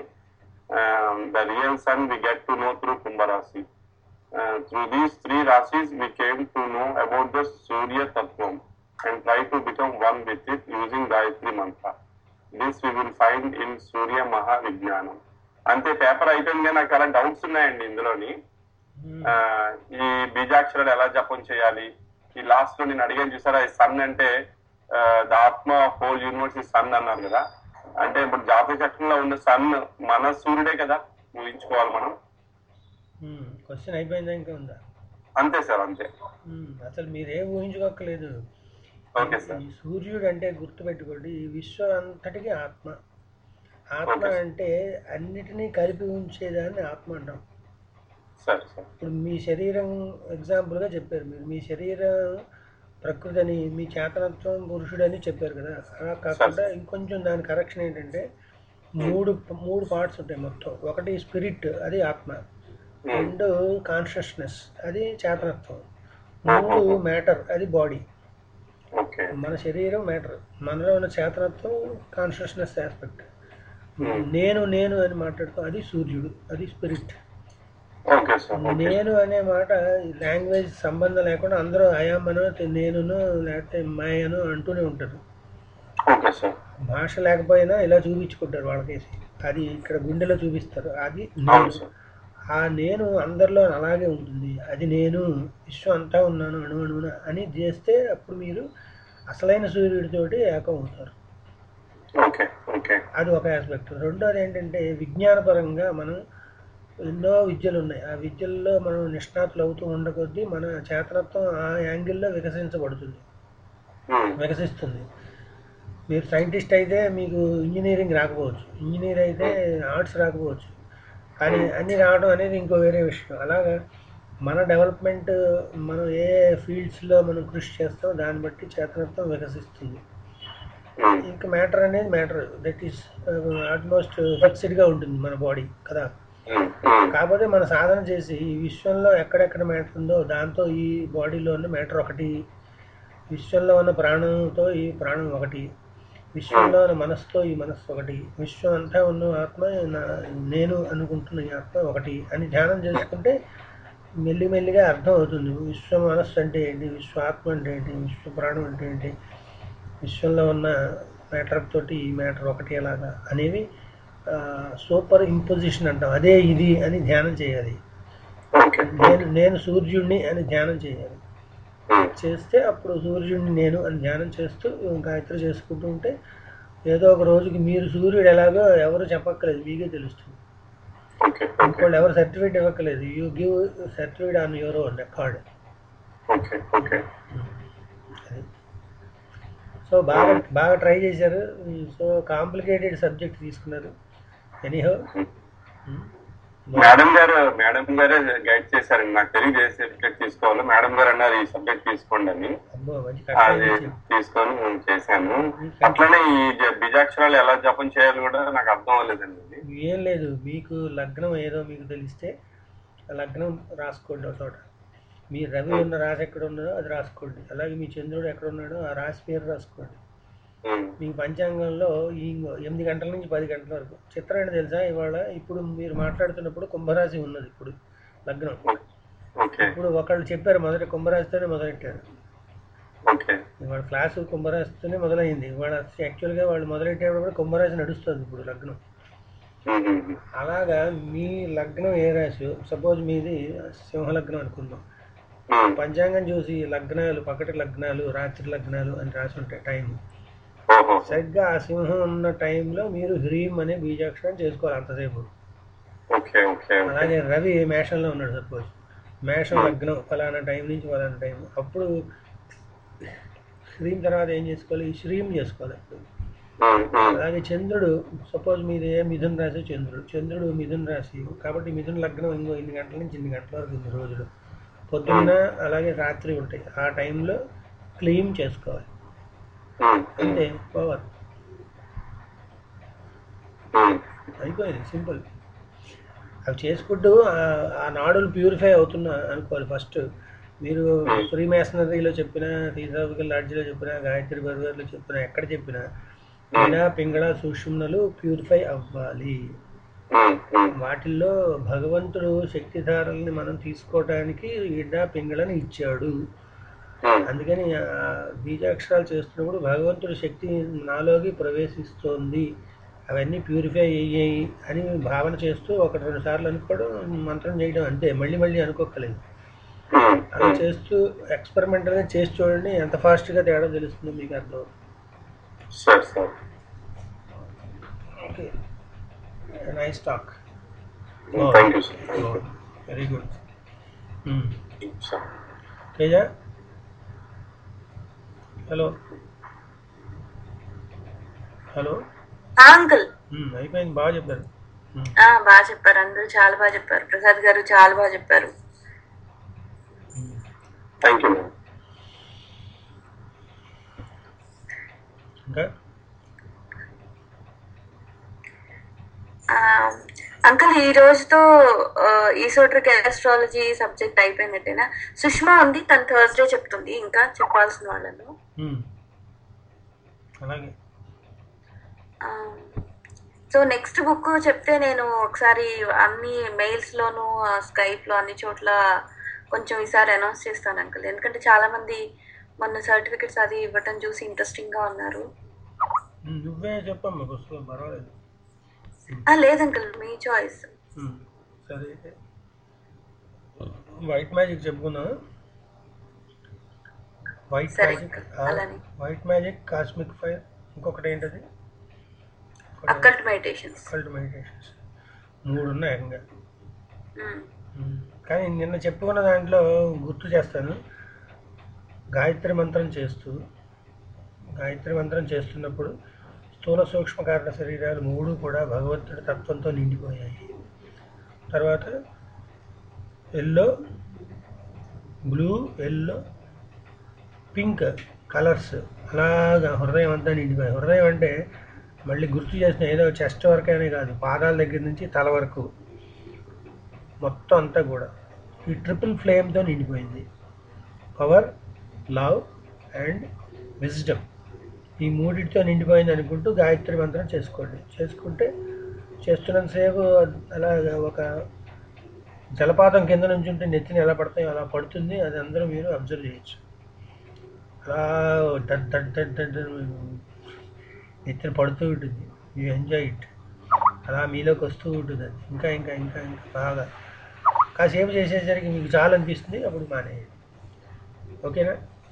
[SPEAKER 6] the real sun we get to know through Kumbharashi through these three rashis we came to know about the Surya tattvam and try to become one with it using Gayatri mantra this we will find in Surya Maha Vignanam అంతే paper అయిపోయింది నాకు చాలా doubts ఉన్నాయండి ఇందులోని ఆ, ఈ బీజాక్షరాలు ఎలా జపం చేయాలి ఈ లాస్ట్ లో నేను అడిగాను చూసారా ఈ సన్ అంటే ద ఆత్మ హోల్ యూనివర్స్ సన్ అన్నారు కదా అంటే ఇప్పుడు జాతక చక్రంలో ఉన్న సన్ మన సూర్యుడే కదా ఊహించుకోవాలి మనం
[SPEAKER 2] క్వశ్చన్ అయిపోయిందా ఇంకా ఉందా
[SPEAKER 6] అంతే సార్ అంతే
[SPEAKER 2] మ్మ్. అసలు మీరేం ఊహించుకోక్కర్లేదు
[SPEAKER 6] ఓకే సార్
[SPEAKER 2] ఈ సూర్యుడు అంటే గుర్తుపెట్టుకోండి ఈ విశ్వం అంతటికి ఆత్మ ఆత్మ
[SPEAKER 6] Okay.
[SPEAKER 2] అంటే అన్నిటినీ కలిపి ఉంచేదాన్ని ఆత్మ అంటాం
[SPEAKER 6] సరే సార్
[SPEAKER 2] ఇప్పుడు మీ శరీరం ఎగ్జాంపుల్గా చెప్పారు మీరు మీ శరీరం ప్రకృతి అని మీ చేతనత్వం పురుషుడని చెప్పారు కదా అలా కాకుండా ఇంకొంచెం దాని కరెక్షన్ ఏంటంటే మూడు మూడు పార్ట్స్ ఉంటాయి మొత్తం ఒకటి స్పిరిట్ అది ఆత్మ రెండు కాన్షియస్నెస్ అది చేతనత్వం మూడు మ్యాటర్ అది బాడీ
[SPEAKER 6] ఓకే
[SPEAKER 2] మన శరీరం మ్యాటర్ మనలో ఉన్న చేతనత్వం కాన్షియస్నెస్ ఆస్పెక్ట్ నేను నేను అని మాట్లాడుతాం అది సూర్యుడు అది స్పిరిట్
[SPEAKER 6] ఓకే సార్ ఓకే
[SPEAKER 2] నేను అనే మాట లాంగ్వేజ్ సంబంధం లేకుండా అందరూ అయామను నేనును లేకపోతే మాయను అంటూనే ఉంటారు
[SPEAKER 6] ఓకే సార్
[SPEAKER 2] భాష లేకపోయినా ఇలా చూపించుకుంటారు వాళ్ళకేసి అది ఇక్కడ గుండెలో చూపిస్తారు అది
[SPEAKER 6] అవును
[SPEAKER 2] నేను
[SPEAKER 6] సార్
[SPEAKER 2] ఆ నేను అందరిలో అలాగే ఉంటుంది అది నేను విశ్వం అంతా ఉన్నాను అణు అణువున అని చేస్తే అప్పుడు మీరు అసలైన సూర్యుడితోటి ఏకం అవుతారు
[SPEAKER 6] ఓకే ఓకే
[SPEAKER 2] అది ఒక ఆస్పెక్ట్ రెండోది ఏంటంటే విజ్ఞానపరంగా మనం ఎన్నో విద్యలు ఉన్నాయి ఆ విద్యల్లో మనం నిష్ణాతులు అవుతూ ఉండకొద్దీ మన చేతనత్వం ఆ యాంగిల్లో వికసించబడుతుంది
[SPEAKER 6] ఉమ్,
[SPEAKER 2] వికసిస్తుంది మీరు సైంటిస్ట్ అయితే మీకు ఇంజనీరింగ్ రాకపోవచ్చు ఇంజనీర్ అయితే ఆర్ట్స్ రాకపోవచ్చు కానీ అన్నీ రావడం అనేది ఇంకో వేరే విషయం అలాగా మన డెవలప్మెంట్ మనం ఏ ఫీల్డ్స్లో మనం కృషి చేస్తామో దాన్ని బట్టి చేతనత్వం వికసిస్తుంది
[SPEAKER 6] ఉమ్,
[SPEAKER 2] ఇంకా మ్యాటర్ అనేది మ్యాటర్ దట్ ఈస్ ఆల్మోస్ట్ ఫిక్స్డ్గా ఉంటుంది మన బాడీ కదా
[SPEAKER 6] ఉమ్, ఉమ్,
[SPEAKER 2] కాకపోతే మన సాధన చేసి ఈ విశ్వంలో ఎక్కడెక్కడ మ్యాటర్ ఉందో దాంతో ఈ బాడీలో ఉన్న మ్యాటర్ ఒకటి విశ్వంలో ఉన్న ప్రాణంతో ఈ ప్రాణం ఒకటి విశ్వంలో ఉన్న మనసుతో ఈ మనస్సు ఒకటి విశ్వం అంతా ఉన్న ఆత్మ నా- నేను అనుకుంటున్న ఈ ఆత్మ ఒకటి అని ధ్యానం చేసుకుంటే మెల్లిమెల్లిగా అర్థం అవుతుంది విశ్వ మనస్సు అంటే ఏంటి విశ్వ ఆత్మ అంటే ఏంటి విశ్వ ప్రాణం అంటే ఏంటి విశ్వంలో ఉన్న మ్యాటర్ తోటి ఈ మ్యాటర్ ఒకటి ఎలాగా అనేవి సూపర్ ఇంపోజిషన్ అంటాం అదే ఇది అని ధ్యానం చేయాలి
[SPEAKER 6] ఓకే
[SPEAKER 2] నేను నేను సూర్యుడిని అని ధ్యానం చేయాలి
[SPEAKER 6] ఉమ్,
[SPEAKER 2] చేస్తే అప్పుడు సూర్యుడిని నేను అని ధ్యానం చేస్తూ గాయత్రి చేసుకుంటూ ఉంటే ఏదో ఒక రోజుకి మీరు సూర్యుడు ఎలాగో ఎవరు చెప్పక్కర్లేదు మీకే తెలుస్తుంది
[SPEAKER 6] ఓకే ఓకే
[SPEAKER 2] ఇంకోళ్ళు ఎవరు సర్టిఫికేట్ ఇవ్వక్కర్లేదు you give certificate on your own record
[SPEAKER 6] okay okay
[SPEAKER 2] so బాగా బాగా ట్రై చేశారు సో కాంప్లికేటెడ్ సబ్జెక్ట్ తీసుకున్నారు ఎనీహో
[SPEAKER 6] మేడం గారు మేడం గారే గైడ్ చేశారండి నాకు తెలియదు ఏ సబ్జెక్ట్ తీసుకోవాలో మేడం గారు అన్నారు ఈ సబ్జెక్ట్ తీసుకోండి అని
[SPEAKER 2] అబ్బో మంచి
[SPEAKER 6] అది
[SPEAKER 2] కష్టం
[SPEAKER 6] తీసుకొని నేను చేశాను అట్లనే ఈ జ- బీజాక్షరాలు ఎలా జపం చేయాలో కూడా నాకు అర్థం అవ్వలేదండి ఇది.
[SPEAKER 2] ఏం లేదు మీకు లగ్నం ఏదో మీకు తెలిస్తే ఆ లగ్నం రాసుకోండి ఒక చోట మీ రవి ఉన్న రాశి ఎక్కడ ఉన్నదో అది రాసుకోండి అలాగే మీ చంద్రుడు ఎక్కడ ఉన్నాడో ఆ రాశి పేరు రాసుకోండి
[SPEAKER 6] ఉమ్,
[SPEAKER 2] మీ పంచాంగంలో ఈ ఎనిమిది గంటల నుంచి పది గంటల వరకు చిత్రం ఏంటి తెలుసా ఇవాళ ఇప్పుడు మీరు మాట్లాడుతున్నప్పుడు కుంభరాశి ఉన్నది ఇప్పుడు లగ్నం
[SPEAKER 6] ఓకే
[SPEAKER 2] ఇప్పుడు ఒకళ్ళు చెప్పారు మొదట కుంభరాశితోనే మొదలెట్టారు
[SPEAKER 6] ఓకే
[SPEAKER 2] ఇవాళ క్లాసు కుంభరాశితోనే మొదలైంది ఇవాళ యాక్చువల్గా వాళ్ళు మొదలెట్టేటప్పుడు కూడా కుంభరాశి నడుస్తుంది ఇప్పుడు లగ్నం
[SPEAKER 6] ఉమ్, ఉమ్, ఉమ్.
[SPEAKER 2] అలాగా మీ లగ్నం ఏ రాశి సపోజ్ మీది సింహ లగ్నం అనుకుందాం
[SPEAKER 6] ఉమ్,
[SPEAKER 2] పంచాంగం చూసి లగ్నాలు పకటి లగ్నాలు రాత్రి లగ్నాలు అని రాసి ఉంటాయి టైం
[SPEAKER 6] ఓహో
[SPEAKER 2] సరిగ్గా ఆ సింహం ఉన్న టైంలో మీరు హ్రీం అనే బీజాక్షరం చేసుకోవాలి అంతసేపు
[SPEAKER 6] ఓకే ఓకే ఓకే
[SPEAKER 2] అలాగే రవి మేషంలో ఉన్నాడు సపోజ్ మేషం లగ్నం ఫలానా టైం నుంచి ఫలానా టైం అప్పుడు హ్రీం తర్వాత ఏం చేసుకోవాలి శ్రీం చేసుకోవాలి అప్పుడు
[SPEAKER 6] ఉమ్, ఉమ్,
[SPEAKER 2] అలాగే చంద్రుడు సపోజ్ మీది ఏ మిథున్ రాశి చంద్రుడు చంద్రుడు మిథున్ రాశి కాబట్టి మిథున్ లగ్నం ఇంకో ఇన్ని గంటల నుంచి ఇన్ని గంటల వరకు ఇన్ని రోజులు పొద్దున్న అలాగే రాత్రి ఉంటాయి ఆ టైంలో క్లీన్ చేసుకోవాలి
[SPEAKER 6] ఉమ్, ఉమ్,
[SPEAKER 2] అంతే పవర్
[SPEAKER 6] ఉమ్.
[SPEAKER 2] అయిపోయింది సింపుల్ అవి చేసుకుంటూ ఆ- ఆ నాడులు ప్యూరిఫై అవుతున్నా అనుకోవాలి ఫస్ట్ మీరు ఫ్రీ మేసనరీలో చెప్పిన థియోసాఫికల్ లాడ్జ్లో చెప్పిన గాయత్రి బర్గర్లో చెప్పిన ఎక్కడ చెప్పినా ఈడ పింగళ సూక్ష్మలు ప్యూరిఫై అవ్వాలి
[SPEAKER 6] ఉమ్, ఉమ్,
[SPEAKER 2] వాటిల్లో భగవంతుడు శక్తిధారల్ని మనం తీసుకోవడానికి ఈడ పింగళని ఇచ్చాడు
[SPEAKER 6] ఉమ్,
[SPEAKER 2] అందుకని ఆ బీజాక్షరాలు చేస్తున్నప్పుడు భగవంతుడి శక్తి నాలోకి ప్రవేశిస్తోంది అవన్నీ ప్యూరిఫై అయ్యాయి అని భావన చేస్తూ ఒకటి రెండు సార్లు అనుకోవడం మంత్రం చేయడం అంతే మళ్ళీ మళ్ళీ అనుకోకలేదు
[SPEAKER 6] ఉమ్,
[SPEAKER 2] అలా
[SPEAKER 6] ఉమ్.
[SPEAKER 2] చేస్తూ ఎక్స్పెరిమెంటల్గా చేసి చూడండి ఎంత ఫాస్ట్గా తేడా తెలుస్తుందో మీకు అర్థం
[SPEAKER 6] sir sir
[SPEAKER 2] okay nice talk
[SPEAKER 6] thank you sir thank you
[SPEAKER 2] very good
[SPEAKER 6] sir
[SPEAKER 2] Teja hello hello
[SPEAKER 1] ఆ, అంకుల్
[SPEAKER 2] అయిపోయింది బాగా చెప్పారు ఉమ్.
[SPEAKER 1] ఆ, బాగా చెప్పారు అందరూ చాలా బాగా చెప్పారు ప్రసాద్ గారు చాలా బాగా చెప్పారు
[SPEAKER 6] థ్యాంక్ యూ మ్యామ్
[SPEAKER 2] ఇంకా
[SPEAKER 1] ఆ, అంకుల్ ఈ రోజుతో ఈసోట్రిక్ ఆస్ట్రాలజీ సబ్జెక్ట్ అయిపోయినట్టేనా సుష్మా ఉంది తను థర్స్డే చెప్తుంది ఇంకా చెప్పాల్సిన వాళ్ళలో
[SPEAKER 2] ఉమ్. అలాగే
[SPEAKER 1] సో నెక్స్ట్ బుక్ చెప్తే నేను ఒకసారి అన్ని మెయిల్స్ లోను స్కైప్ లో అన్ని చోట్ల కొంచెం ఈసారి అనౌన్స్ చేస్తాను అంకుల్ ఎందుకంటే చాలా మంది మొన్న సర్టిఫికెట్స్ అది ఇవ్వటం చూసి ఇంట్రెస్టింగ్ గా ఉన్నారు
[SPEAKER 2] ఉమ్, నువ్వే చెప్పమ్మా పుస్తకం పర్వాలేదు
[SPEAKER 1] ఆ, లేదు అంకుల్ మీ చాయిస్
[SPEAKER 2] ఉమ్, సరే అయితే వైట్ మ్యాజిక్ చెప్పుకుందాం వైట్
[SPEAKER 1] సరే,
[SPEAKER 2] మ్యాజిక్
[SPEAKER 1] అలానే.
[SPEAKER 2] వైట్ మ్యాజిక్ కాస్మిక్ ఫైర్ ఇంకొకటి ఏంటది
[SPEAKER 1] అక్కల్ట్ మెడిటేషన్స్
[SPEAKER 2] కల్ట్ మెడిటేషన్స్ మూడు ఉన్నాయి ఏకంగా ఉమ్, కానీ నిన్న చెప్పుకున్న దాంట్లో గుర్తు చేస్తాను గాయత్రి మంత్రం చేస్తూ గాయత్రి మంత్రం చేస్తున్నప్పుడు స్థూల సూక్ష్మ కారణ శరీరాలు మూడు కూడా భగవంతుడి తత్వంతో నిండిపోయాయి తర్వాత yellow blue yellow pink colours అలాగా హృదయం అంతా నిండిపోయాయి హృదయం అంటే మళ్ళీ గుర్తు చేసిన ఏదో చెస్ట్ వరకు అనే కాదు పాదాల దగ్గర నుంచి తల వరకు మొత్తం అంతా కూడా ఈ ట్రిపుల్ ఫ్లేమ్తో నిండిపోయింది పవర్ లవ్ అండ్ విజ్డమ్ ఈ మూడింటితో నిండిపోయింది అనుకుంటూ గాయత్రి మంత్రం చేసుకోండి చేసుకుంటే చేస్తున్నంతసేపు అలా ఒక జలపాతం కింద నుంచి ఉంటే నెత్తిని ఎలా పడతాయో అలా పడుతుంది అది అందరూ మీరు అబ్జర్వ్ చేయొచ్చు అలా డడ్ డడ్ డడ్ డడ్ నెత్తిన పడుతూ ఉంటుంది యూ ఎంజాయ్ ఇట్ అలా మీలోకి వస్తూ ఉంటుంది అది ఇంకా ఇంకా ఇంకా ఇంకా బాగా కాసేపు చేసేసరికి మీకు చాలా అనిపిస్తుంది అప్పుడు మానేయండి ఓకేనా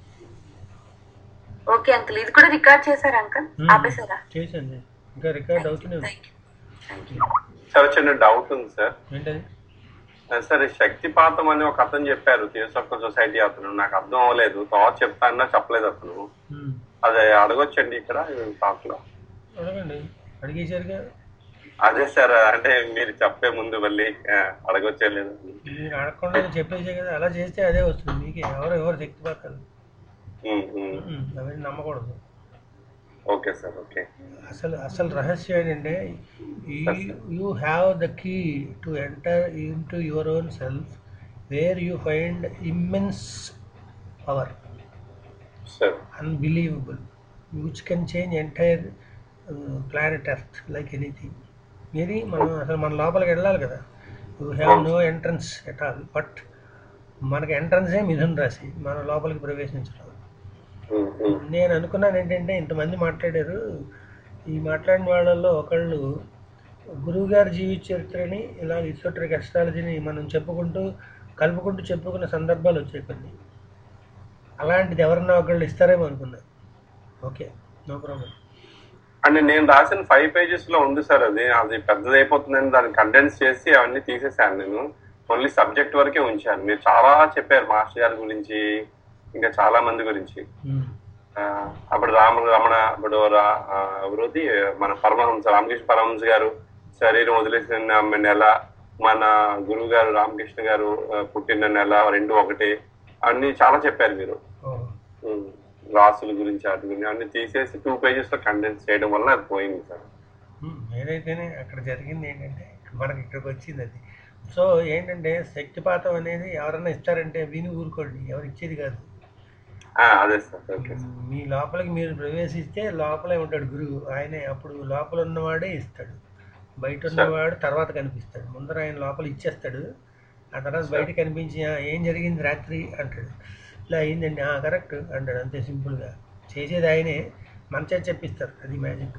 [SPEAKER 1] ఓకే అంకుల్ ఇది కూడా రికార్డ్ చేశారా అంకుల్
[SPEAKER 2] మ్మ్.
[SPEAKER 1] ఆపేశారా
[SPEAKER 2] చేసండి ఇంకా రికార్డ్ అవుతూనే ఉంది
[SPEAKER 1] thank you thank you
[SPEAKER 6] sir చిన్న డౌట్ ఉంది సార్
[SPEAKER 2] ఏంటది
[SPEAKER 6] సార్ ఈ శక్తిపాతం అని ఒక అతను చెప్పారు థియోసాఫికల్ సొసైటీ అతను నాకు అర్థం అవ్వలేదు తర్వాత చెప్తానన్నా చెప్పలేదు అతను
[SPEAKER 2] మ్మ్.
[SPEAKER 6] అది అడగొచ్చండి ఇక్కడ టాక్ లో
[SPEAKER 2] అడగండి అడిగేశారుగా
[SPEAKER 6] అదే సార్ అంటే మీరు చెప్పే ముందు మళ్ళీ ఆ, అడగొచ్చే లేదు
[SPEAKER 2] మీరు అడగకుండా చెప్పేసే కదా అలా చేస్తే అదే వస్తుంది మీకే ఎవరు ఎవరు శక్తి పక్కలు
[SPEAKER 6] ఉమ్, ఉమ్.
[SPEAKER 2] అవన్నీ నమ్మకూడదు
[SPEAKER 6] ఓకే సార్ ఓకే
[SPEAKER 2] అసలు అసలు రహస్యం ఏంటంటే you have the key to enter into your own self where you find immense power
[SPEAKER 6] sir
[SPEAKER 2] unbelievable, which can change entire uh, planet Earth like anything. ఇది మనం అసలు మన లోపలికి వెళ్ళాలి కదా you have no entrance at all but మనకి ఎంట్రన్సే మిథున్ రాశి మన లోపలికి ప్రవేశించడం
[SPEAKER 6] ఉమ్, ఉమ్.
[SPEAKER 2] నేను అనుకున్నాను ఏంటంటే ఇంతమంది మాట్లాడారు ఈ మాట్లాడిన వాళ్ళల్లో ఒకళ్ళు గురువు గారి జీవిత చరిత్రని ఇలా ఇసోట్రిక్ అస్ట్రాలజీని మనం చెప్పుకుంటూ కలుపుకుంటూ చెప్పుకున్న సందర్భాలు వచ్చాయి కొన్ని అలాంటిది ఎవరన్నా ఒకళ్ళు ఇస్తారేమో అనుకున్నా ఓకే నో ప్రాబ్లం
[SPEAKER 6] అంటే నేను రాసిన ఫైవ్ పేజెస్ లో ఉంది సార్ అది అది పెద్దది అయిపోతుందని దాన్ని కండెన్స్ చేసి అవన్నీ తీసేసాను నేను ఓన్లీ సబ్జెక్ట్ వరకే ఉంచాను మీరు చాలా చెప్పారు మాస్టర్ గారి గురించి ఇంకా చాలా మంది గురించి ఆ, అప్పుడు రామ రమణ అప్పుడు రా- ఆ, ఎవరోది మన పరమహంస రామకృష్ణ పరమహంస గారు శరీరం వదిలేసిన నెల మన గురువు గారు రామకృష్ణ గారు ఆ, పుట్టిన నెల రెండు ఒకటి అన్ని చాలా చెప్పారు మీరు ఉమ్, రాసుల గురించి వాటి గురించి అన్ని తీసేసి టూ పేజెస్ లో కండెన్స్ చేయడం వల్ల అది పోయింది సార్
[SPEAKER 2] ఏదైతేనే అక్కడ జరిగింది ఏంటంటే మనకి ఇక్కడికి వచ్చింది అది సో ఏంటంటే శక్తిపాతం అనేది ఎవరన్నా ఇస్తారంటే విని ఊరుకోండి ఎవరు ఇచ్చేది కాదు
[SPEAKER 6] ఆ, అదే సార్ ఓకే సార్
[SPEAKER 2] మీ లోపలికి మీరు ప్రవేశిస్తే లోపలే ఉంటాడు గురువు ఆయనే అప్పుడు లోపల ఉన్నవాడే ఇస్తాడు బయట ఉన్నవాడు తర్వాత కనిపిస్తాడు ముందర ఆయన లోపల ఇచ్చేస్తాడు ఆ తర్వాత బయట కనిపించి "ఆ, ఏం జరిగింది రాత్రి అంటాడు ఇలా అయిందండి కరెక్ట్ అంటాడు అంతే సింపుల్గా చేసేది ఆయనే మన చేత చెప్పిస్తారు అది మ్యాజిక్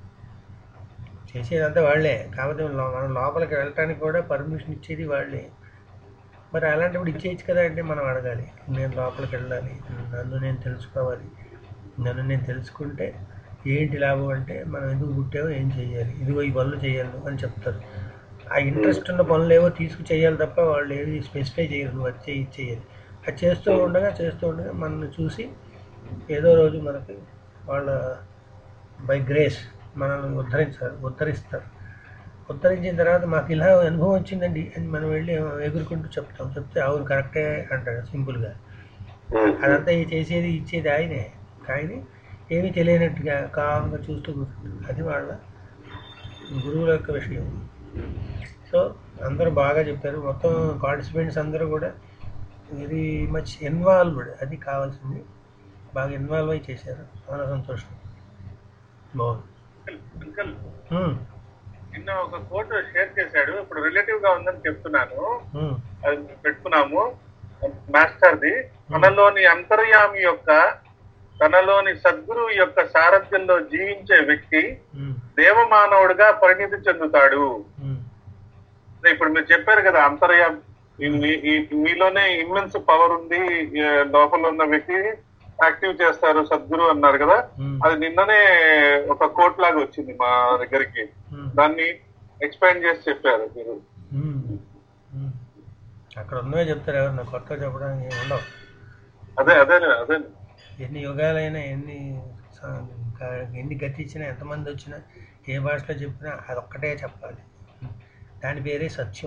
[SPEAKER 2] చేసేదంతా వాళ్ళే కాకపోతే లో- మనం లోపలికి వెళ్ళటానికి కూడా పర్మిషన్ ఇచ్చేది వాళ్ళే మరి అలాంటప్పుడు ఇచ్చేయచ్చు కదా అంటే మనం అడగాలి నేను లోపలికి వెళ్ళాలి నన్ను నేను తెలుసుకోవాలి నన్ను నేను తెలుసుకుంటే ఏంటి లాభం అంటే మనం ఎందుకు పుట్టామో ఏం చేయాలి ఇదిగో ఈ పనులు చేయాలి అని చెప్తారు ఆ ఇంట్రెస్ట్ ఉన్న పనులు ఏవో తీసుకు చేయాలి తప్ప వాళ్ళు ఏది స్పెసిఫై చేయరు నువ్వు అది చేయి ఇది చేయాలి అది చేస్తూ ఉండగా చేస్తూ ఉండగా మనల్ని చూసి ఏదో రోజు మనకి వాళ్ళ బై గ్రేస్ మనల్ని ఉద్ధరించారు ఉద్ధరిస్తారు ఉద్ధరించిన తర్వాత మాకు ఇలా అనుభవం వచ్చిందండి అని మనం వెళ్ళి ఎగురుకుంటూ చెప్తాం చెప్తే అవును కరెక్టే అంటాడు సింపుల్గా అదంతా ఈ చేసేది ఇచ్చేది ఆయనే కానీ ఏమీ తెలియనట్టుగా కామ్గా చూస్తూ కూర్చుంటాడు అది వాళ్ళ గురువుల యొక్క విషయం సో అందరూ బాగా చెప్పారు మొత్తం పార్టిసిపెంట్స్ అందరూ కూడా వెరీ మచ్ ఇన్వాల్వ్డ్ అది కావాల్సింది బాగా ఇన్వాల్వ్ అయి చేశారు చాలా సంతోషం బాగుంది
[SPEAKER 5] అంకల్
[SPEAKER 2] ఉమ్,
[SPEAKER 5] నిన్న ఒక ఫోటో షేర్ చేశాడు ఇప్పుడు రిలేటివ్ గా ఉందని చెప్తున్నాను
[SPEAKER 2] ఉమ్,
[SPEAKER 5] అది మేము పెట్టుకున్నాము మాస్టర్ది తనలోని అంతర్యామి యొక్క తనలోని సద్గురువు యొక్క సారథ్యంలో జీవించే వ్యక్తి
[SPEAKER 2] ఉమ్,
[SPEAKER 5] దేవమానవుడిగా పరిణితి చెందుతాడు
[SPEAKER 2] ఉమ్,
[SPEAKER 5] ఇప్పుడు మీరు చెప్పారు కదా అంతర్యామి ఈ- మీ- ఈ- మీలోనే ఇమ్మెన్స్ పవర్ ఉంది ఈ లోపల ఉన్న వ్యక్తి యాక్టివ్ చేస్తారు సద్గురు అన్నారు కదా
[SPEAKER 2] ఉమ్,
[SPEAKER 5] అది నిన్ననే ఒక కోట్ లాగా వచ్చింది మా దగ్గరికి
[SPEAKER 2] ఉమ్.
[SPEAKER 5] దాన్ని ఎక్స్పాండ్ చేసి చెప్పారు మీరు
[SPEAKER 2] ఉమ్, ఉమ్. అక్కడ ఉన్నవే చెప్తారు ఎవరు నాకు కొత్త చెప్పడానికి ఏమి ఉండవు
[SPEAKER 5] అదే అదే అదే
[SPEAKER 2] ఎన్ని యుగాలైనా ఎన్ని స- ఇంకా ఎన్ని గతిచ్చినా ఎంతమంది వచ్చినా ఏ భాషలో చెప్పినా అదొక్కటే చెప్పాలి దాని పేరే సత్యం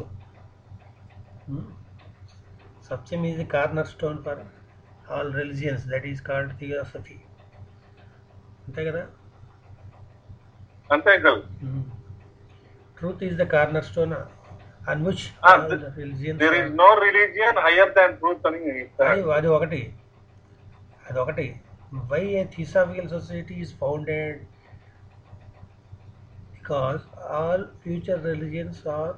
[SPEAKER 2] ఉమ్. సత్యం is the corner stone for all religions that is called theosophy అంతే కదా
[SPEAKER 5] అంతే uncle
[SPEAKER 2] truth is the corner stone on which
[SPEAKER 5] Ah,
[SPEAKER 2] all
[SPEAKER 5] th-
[SPEAKER 2] the religions
[SPEAKER 5] there is no religion higher than truth అని
[SPEAKER 2] అది అది ఒకటి అది ఒకటి why a theosophical society is founded because all future religions are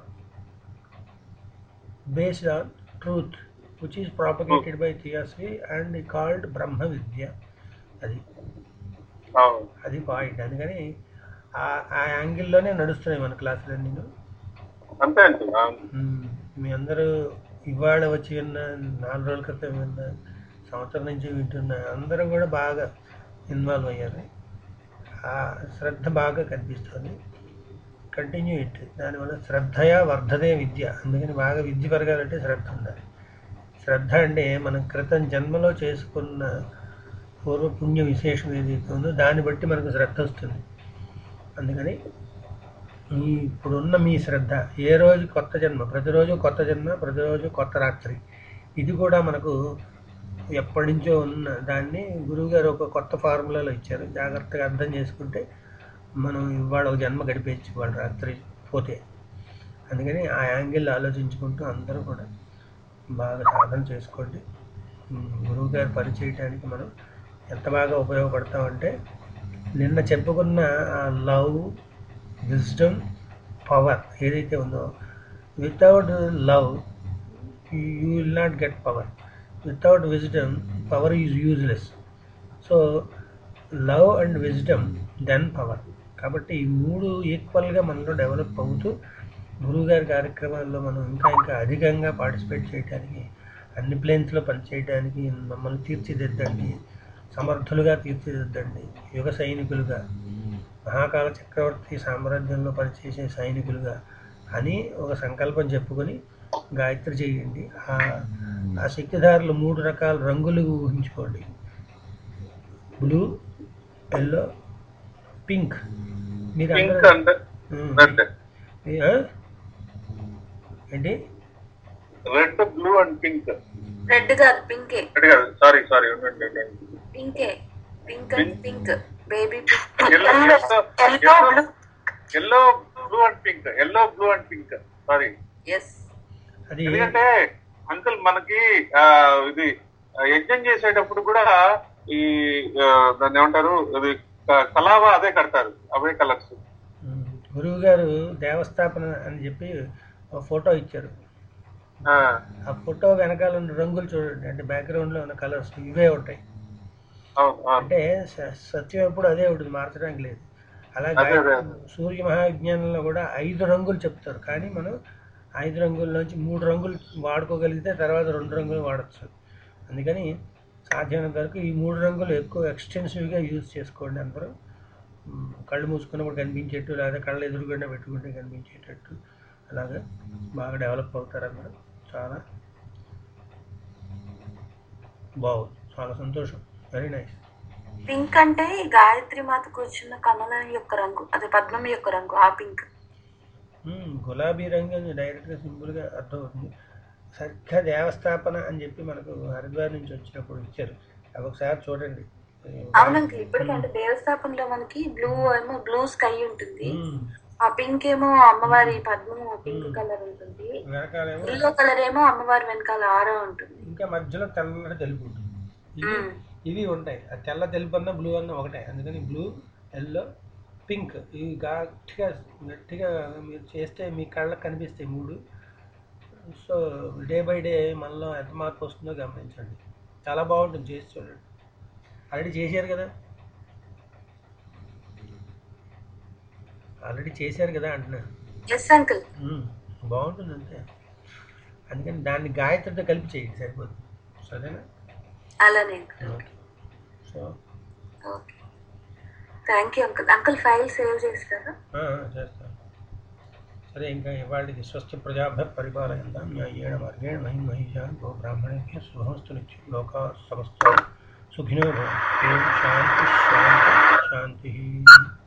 [SPEAKER 2] based on truth which is propagated by theosophy and called బ్రహ్మ విద్య అది
[SPEAKER 5] అవును
[SPEAKER 2] అది పాయింట్ అందుకని ఆ ఆ యాంగిల్లోనే నడుస్తున్నాయి మన క్లాసులన్నీ
[SPEAKER 5] అంతే అంకుల్ అవును.
[SPEAKER 2] మ్మ్. మీ అందరూ ఇవాళ వచ్చి విన్న నాలుగు రోజుల క్రితం విన్న సంవత్సరం నుంచి వింటున్న అందరూ కూడా బాగా ఇన్వాల్వ్ అయ్యారు ఆ శ్రద్ధ బాగా కనిపిస్తుంది కంటిన్యూ ఇట్ దానివల్ల శ్రద్ధయా వర్ధదే విద్య అందుకని బాగా విద్య పెరగాలంటే శ్రద్ధ ఉండాలి శ్రద్ధ అంటే మనం క్రితం జన్మలో చేసుకున్న పూర్వపుణ్య విశేషం ఏదైతే ఉందో దాన్ని బట్టి మనకు శ్రద్ధ వస్తుంది అందుకని ఈ ఇప్పుడున్న మీ శ్రద్ధ ఏ రోజు కొత్త జన్మ ప్రతిరోజు కొత్త జన్మ ప్రతిరోజు కొత్త రాత్రి ఇది కూడా మనకు ఎప్పటి నుంచో ఉన్న దాన్ని గురువుగారు ఒక కొత్త ఫార్ములాలో ఇచ్చారు జాగ్రత్తగా అర్థం చేసుకుంటే మనం ఇవాళ ఒక జన్మ గడిపేయచ్చు వాళ్ళ రాత్రి పోతే అందుకని ఆ యాంగిల్ ఆలోచించుకుంటూ అందరూ కూడా బాగా సాధన చేసుకోండి ఉమ్, గురువుగారు పని చేయడానికి మనం ఎంత బాగా ఉపయోగపడతామంటే నిన్న చెప్పుకున్న ఆ లవ్ విజ్డమ్ పవర్ ఏదైతే ఉందో without love you will not get power without wisdom power is useless so love and wisdom then power కాబట్టి ఈ మూడు ఈక్వల్గా మనలో డెవలప్ అవుతూ గురువుగారి కార్యక్రమాల్లో మనం ఇంకా ఇంకా అధికంగా పార్టిసిపేట్ చేయడానికి అన్ని ప్లేన్స్లో పనిచేయడానికి మమ్మల్ని తీర్చిదిద్దండి సమర్థులుగా తీర్చిదిద్దండి యుగ సైనికులుగా మహాకాల చక్రవర్తి సామ్రాజ్యంలో పనిచేసే సైనికులుగా అని ఒక సంకల్పం చెప్పుకొని గాయత్రి చేయండి ఆ ఆ శక్తిధారులు మూడు రకాల రంగులు ఊహించుకోండి బ్లూ ఎల్లో పింక్ మీరు
[SPEAKER 5] పింక్
[SPEAKER 2] అందరూ-
[SPEAKER 5] అంటే
[SPEAKER 2] ఉమ్.
[SPEAKER 5] రెడ్
[SPEAKER 2] మీ- ఆ? ఏంటి
[SPEAKER 5] red blue and pink
[SPEAKER 1] red కాదు పింకే
[SPEAKER 5] రెడ్ కాదు సారీ సారీ ఉండండి ఉండండి
[SPEAKER 1] పింకే pink and pink baby
[SPEAKER 5] yellow
[SPEAKER 3] yellow blue
[SPEAKER 5] yellow blue and pink yellow blue and pink sorry
[SPEAKER 1] yes
[SPEAKER 2] అది
[SPEAKER 5] ఎందుకంటే అంకుల్ మనకి ఆ, ఇది ఆ, యజ్ఞం చేసేటప్పుడు కూడా ఈ ఆ, దాన్ని ఏమంటారు ఇది క- కలావ అదే కడతారు అవే కలర్స్
[SPEAKER 2] ఉమ్, గురువు గారు దేవస్థాపన అని చెప్పి ఒక ఫోటో ఇచ్చారు ఆ ఫోటో వెనకాల ఉన్న రంగులు చూడండి అంటే బ్యాక్గ్రౌండ్లో ఉన్న కలర్స్ ఇవే ఉంటాయి
[SPEAKER 5] అవును అవును
[SPEAKER 2] అంటే స- సత్యం ఎప్పుడు అదే ఉంటుంది మార్చడానికి లేదు అలాగే
[SPEAKER 5] అదే, అదే.
[SPEAKER 2] సూర్య మహావిజ్ఞానంలో కూడా ఐదు రంగులు చెప్తారు కానీ మనం ఐదు రంగుల్లోంచి మూడు రంగులు వాడుకోగలిగితే తర్వాత రెండు రంగులు వాడచ్చు అందుకని సాధ్యమైనంత వరకు ఈ మూడు రంగులు ఎక్కువ ఎక్స్టెన్సివ్గా యూజ్ చేసుకోండి అందరూ ఉమ్, కళ్ళు మూసుకున్నప్పుడు కనిపించేట్టు లేదా కళ్ళు ఎదురుగుండా పెట్టుకుంటే కనిపించేటట్టు అలాగే బాగా డెవలప్ అవుతారు అందరూ చాలా బాగుంది చాలా సంతోషం వెరీ నైస్
[SPEAKER 1] పింక్ అంటే గాయత్రి మాత కూర్చున్న కమలం యొక్క రంగు అదే పద్మం యొక్క రంగు ఆ పింక్
[SPEAKER 2] మ్మ్. గులాబీ రంగు అని డైరెక్ట్గా సింపుల్గా అర్థమవుతుంది సరిగ్గా దేవస్థాపన అని చెప్పి మనకు హరిద్వార్ నుంచి వచ్చినప్పుడు ఇచ్చారు అవి ఒకసారి చూడండి
[SPEAKER 1] అవునంకి ఇప్పటికంటే దేవస్థాపనలో మనకి బ్లూ ఏమో బ్లూ స్కై ఉంటుంది
[SPEAKER 2] మ్మ్.
[SPEAKER 1] ఆ పింక్ ఏమో అమ్మవారి పద్మము పింక్ కలర్ ఉంటుంది
[SPEAKER 2] వెనకాలేమో
[SPEAKER 1] ఎల్లో కలర్ ఏమో అమ్మవారి వెనకాల ఆరో ఉంటుంది
[SPEAKER 2] ఇంకా మధ్యలో తెల్లటి తెలుపు ఉంటుంది ఇవి
[SPEAKER 1] మ్మ్.
[SPEAKER 2] ఇవి ఉంటాయి ఆ తెల్ల తెలుపు అన్న బ్లూ అన్న ఒకటే అందుకని బ్లూ ఎల్లో పింక్ ఇవి గట్టిగా గట్టిగా మీరు చేస్తే మీ కళ్ళకి కనిపిస్తాయి మూడు సో డే బై డే మనలో ఎంత మార్పు వస్తుందో గమనించండి చాలా బాగుంటుంది చేసి చూడండి ఆల్రెడీ చేశారు కదా ఆల్రెడీ చేశారు కదా అంటున్నా
[SPEAKER 1] ఎస్ అంకుల్
[SPEAKER 2] మ్మ్. బాగుంటుంది అంతే అందుకని దాన్ని గాయత్రితో కలిపి చేయండి సరిపోతుంది సరేనా
[SPEAKER 1] అలానే
[SPEAKER 2] okay so
[SPEAKER 1] okay thank you uncle uncle file save చేస్తారా
[SPEAKER 2] ఆ, చేస్తాను సరే ఇంకా ఇవాళకి స్వస్థ ప్రజాభ్య పరిపాలయంతాం న్యాయేణ మార్గేణ మహిం మహిషాన్ గో బ్రాహ్మణేభ్య శుభమస్తు నిత్యం లోకా సమస్త సుఖినో భవంతు ఓం శాంతి శాంతి శాంతి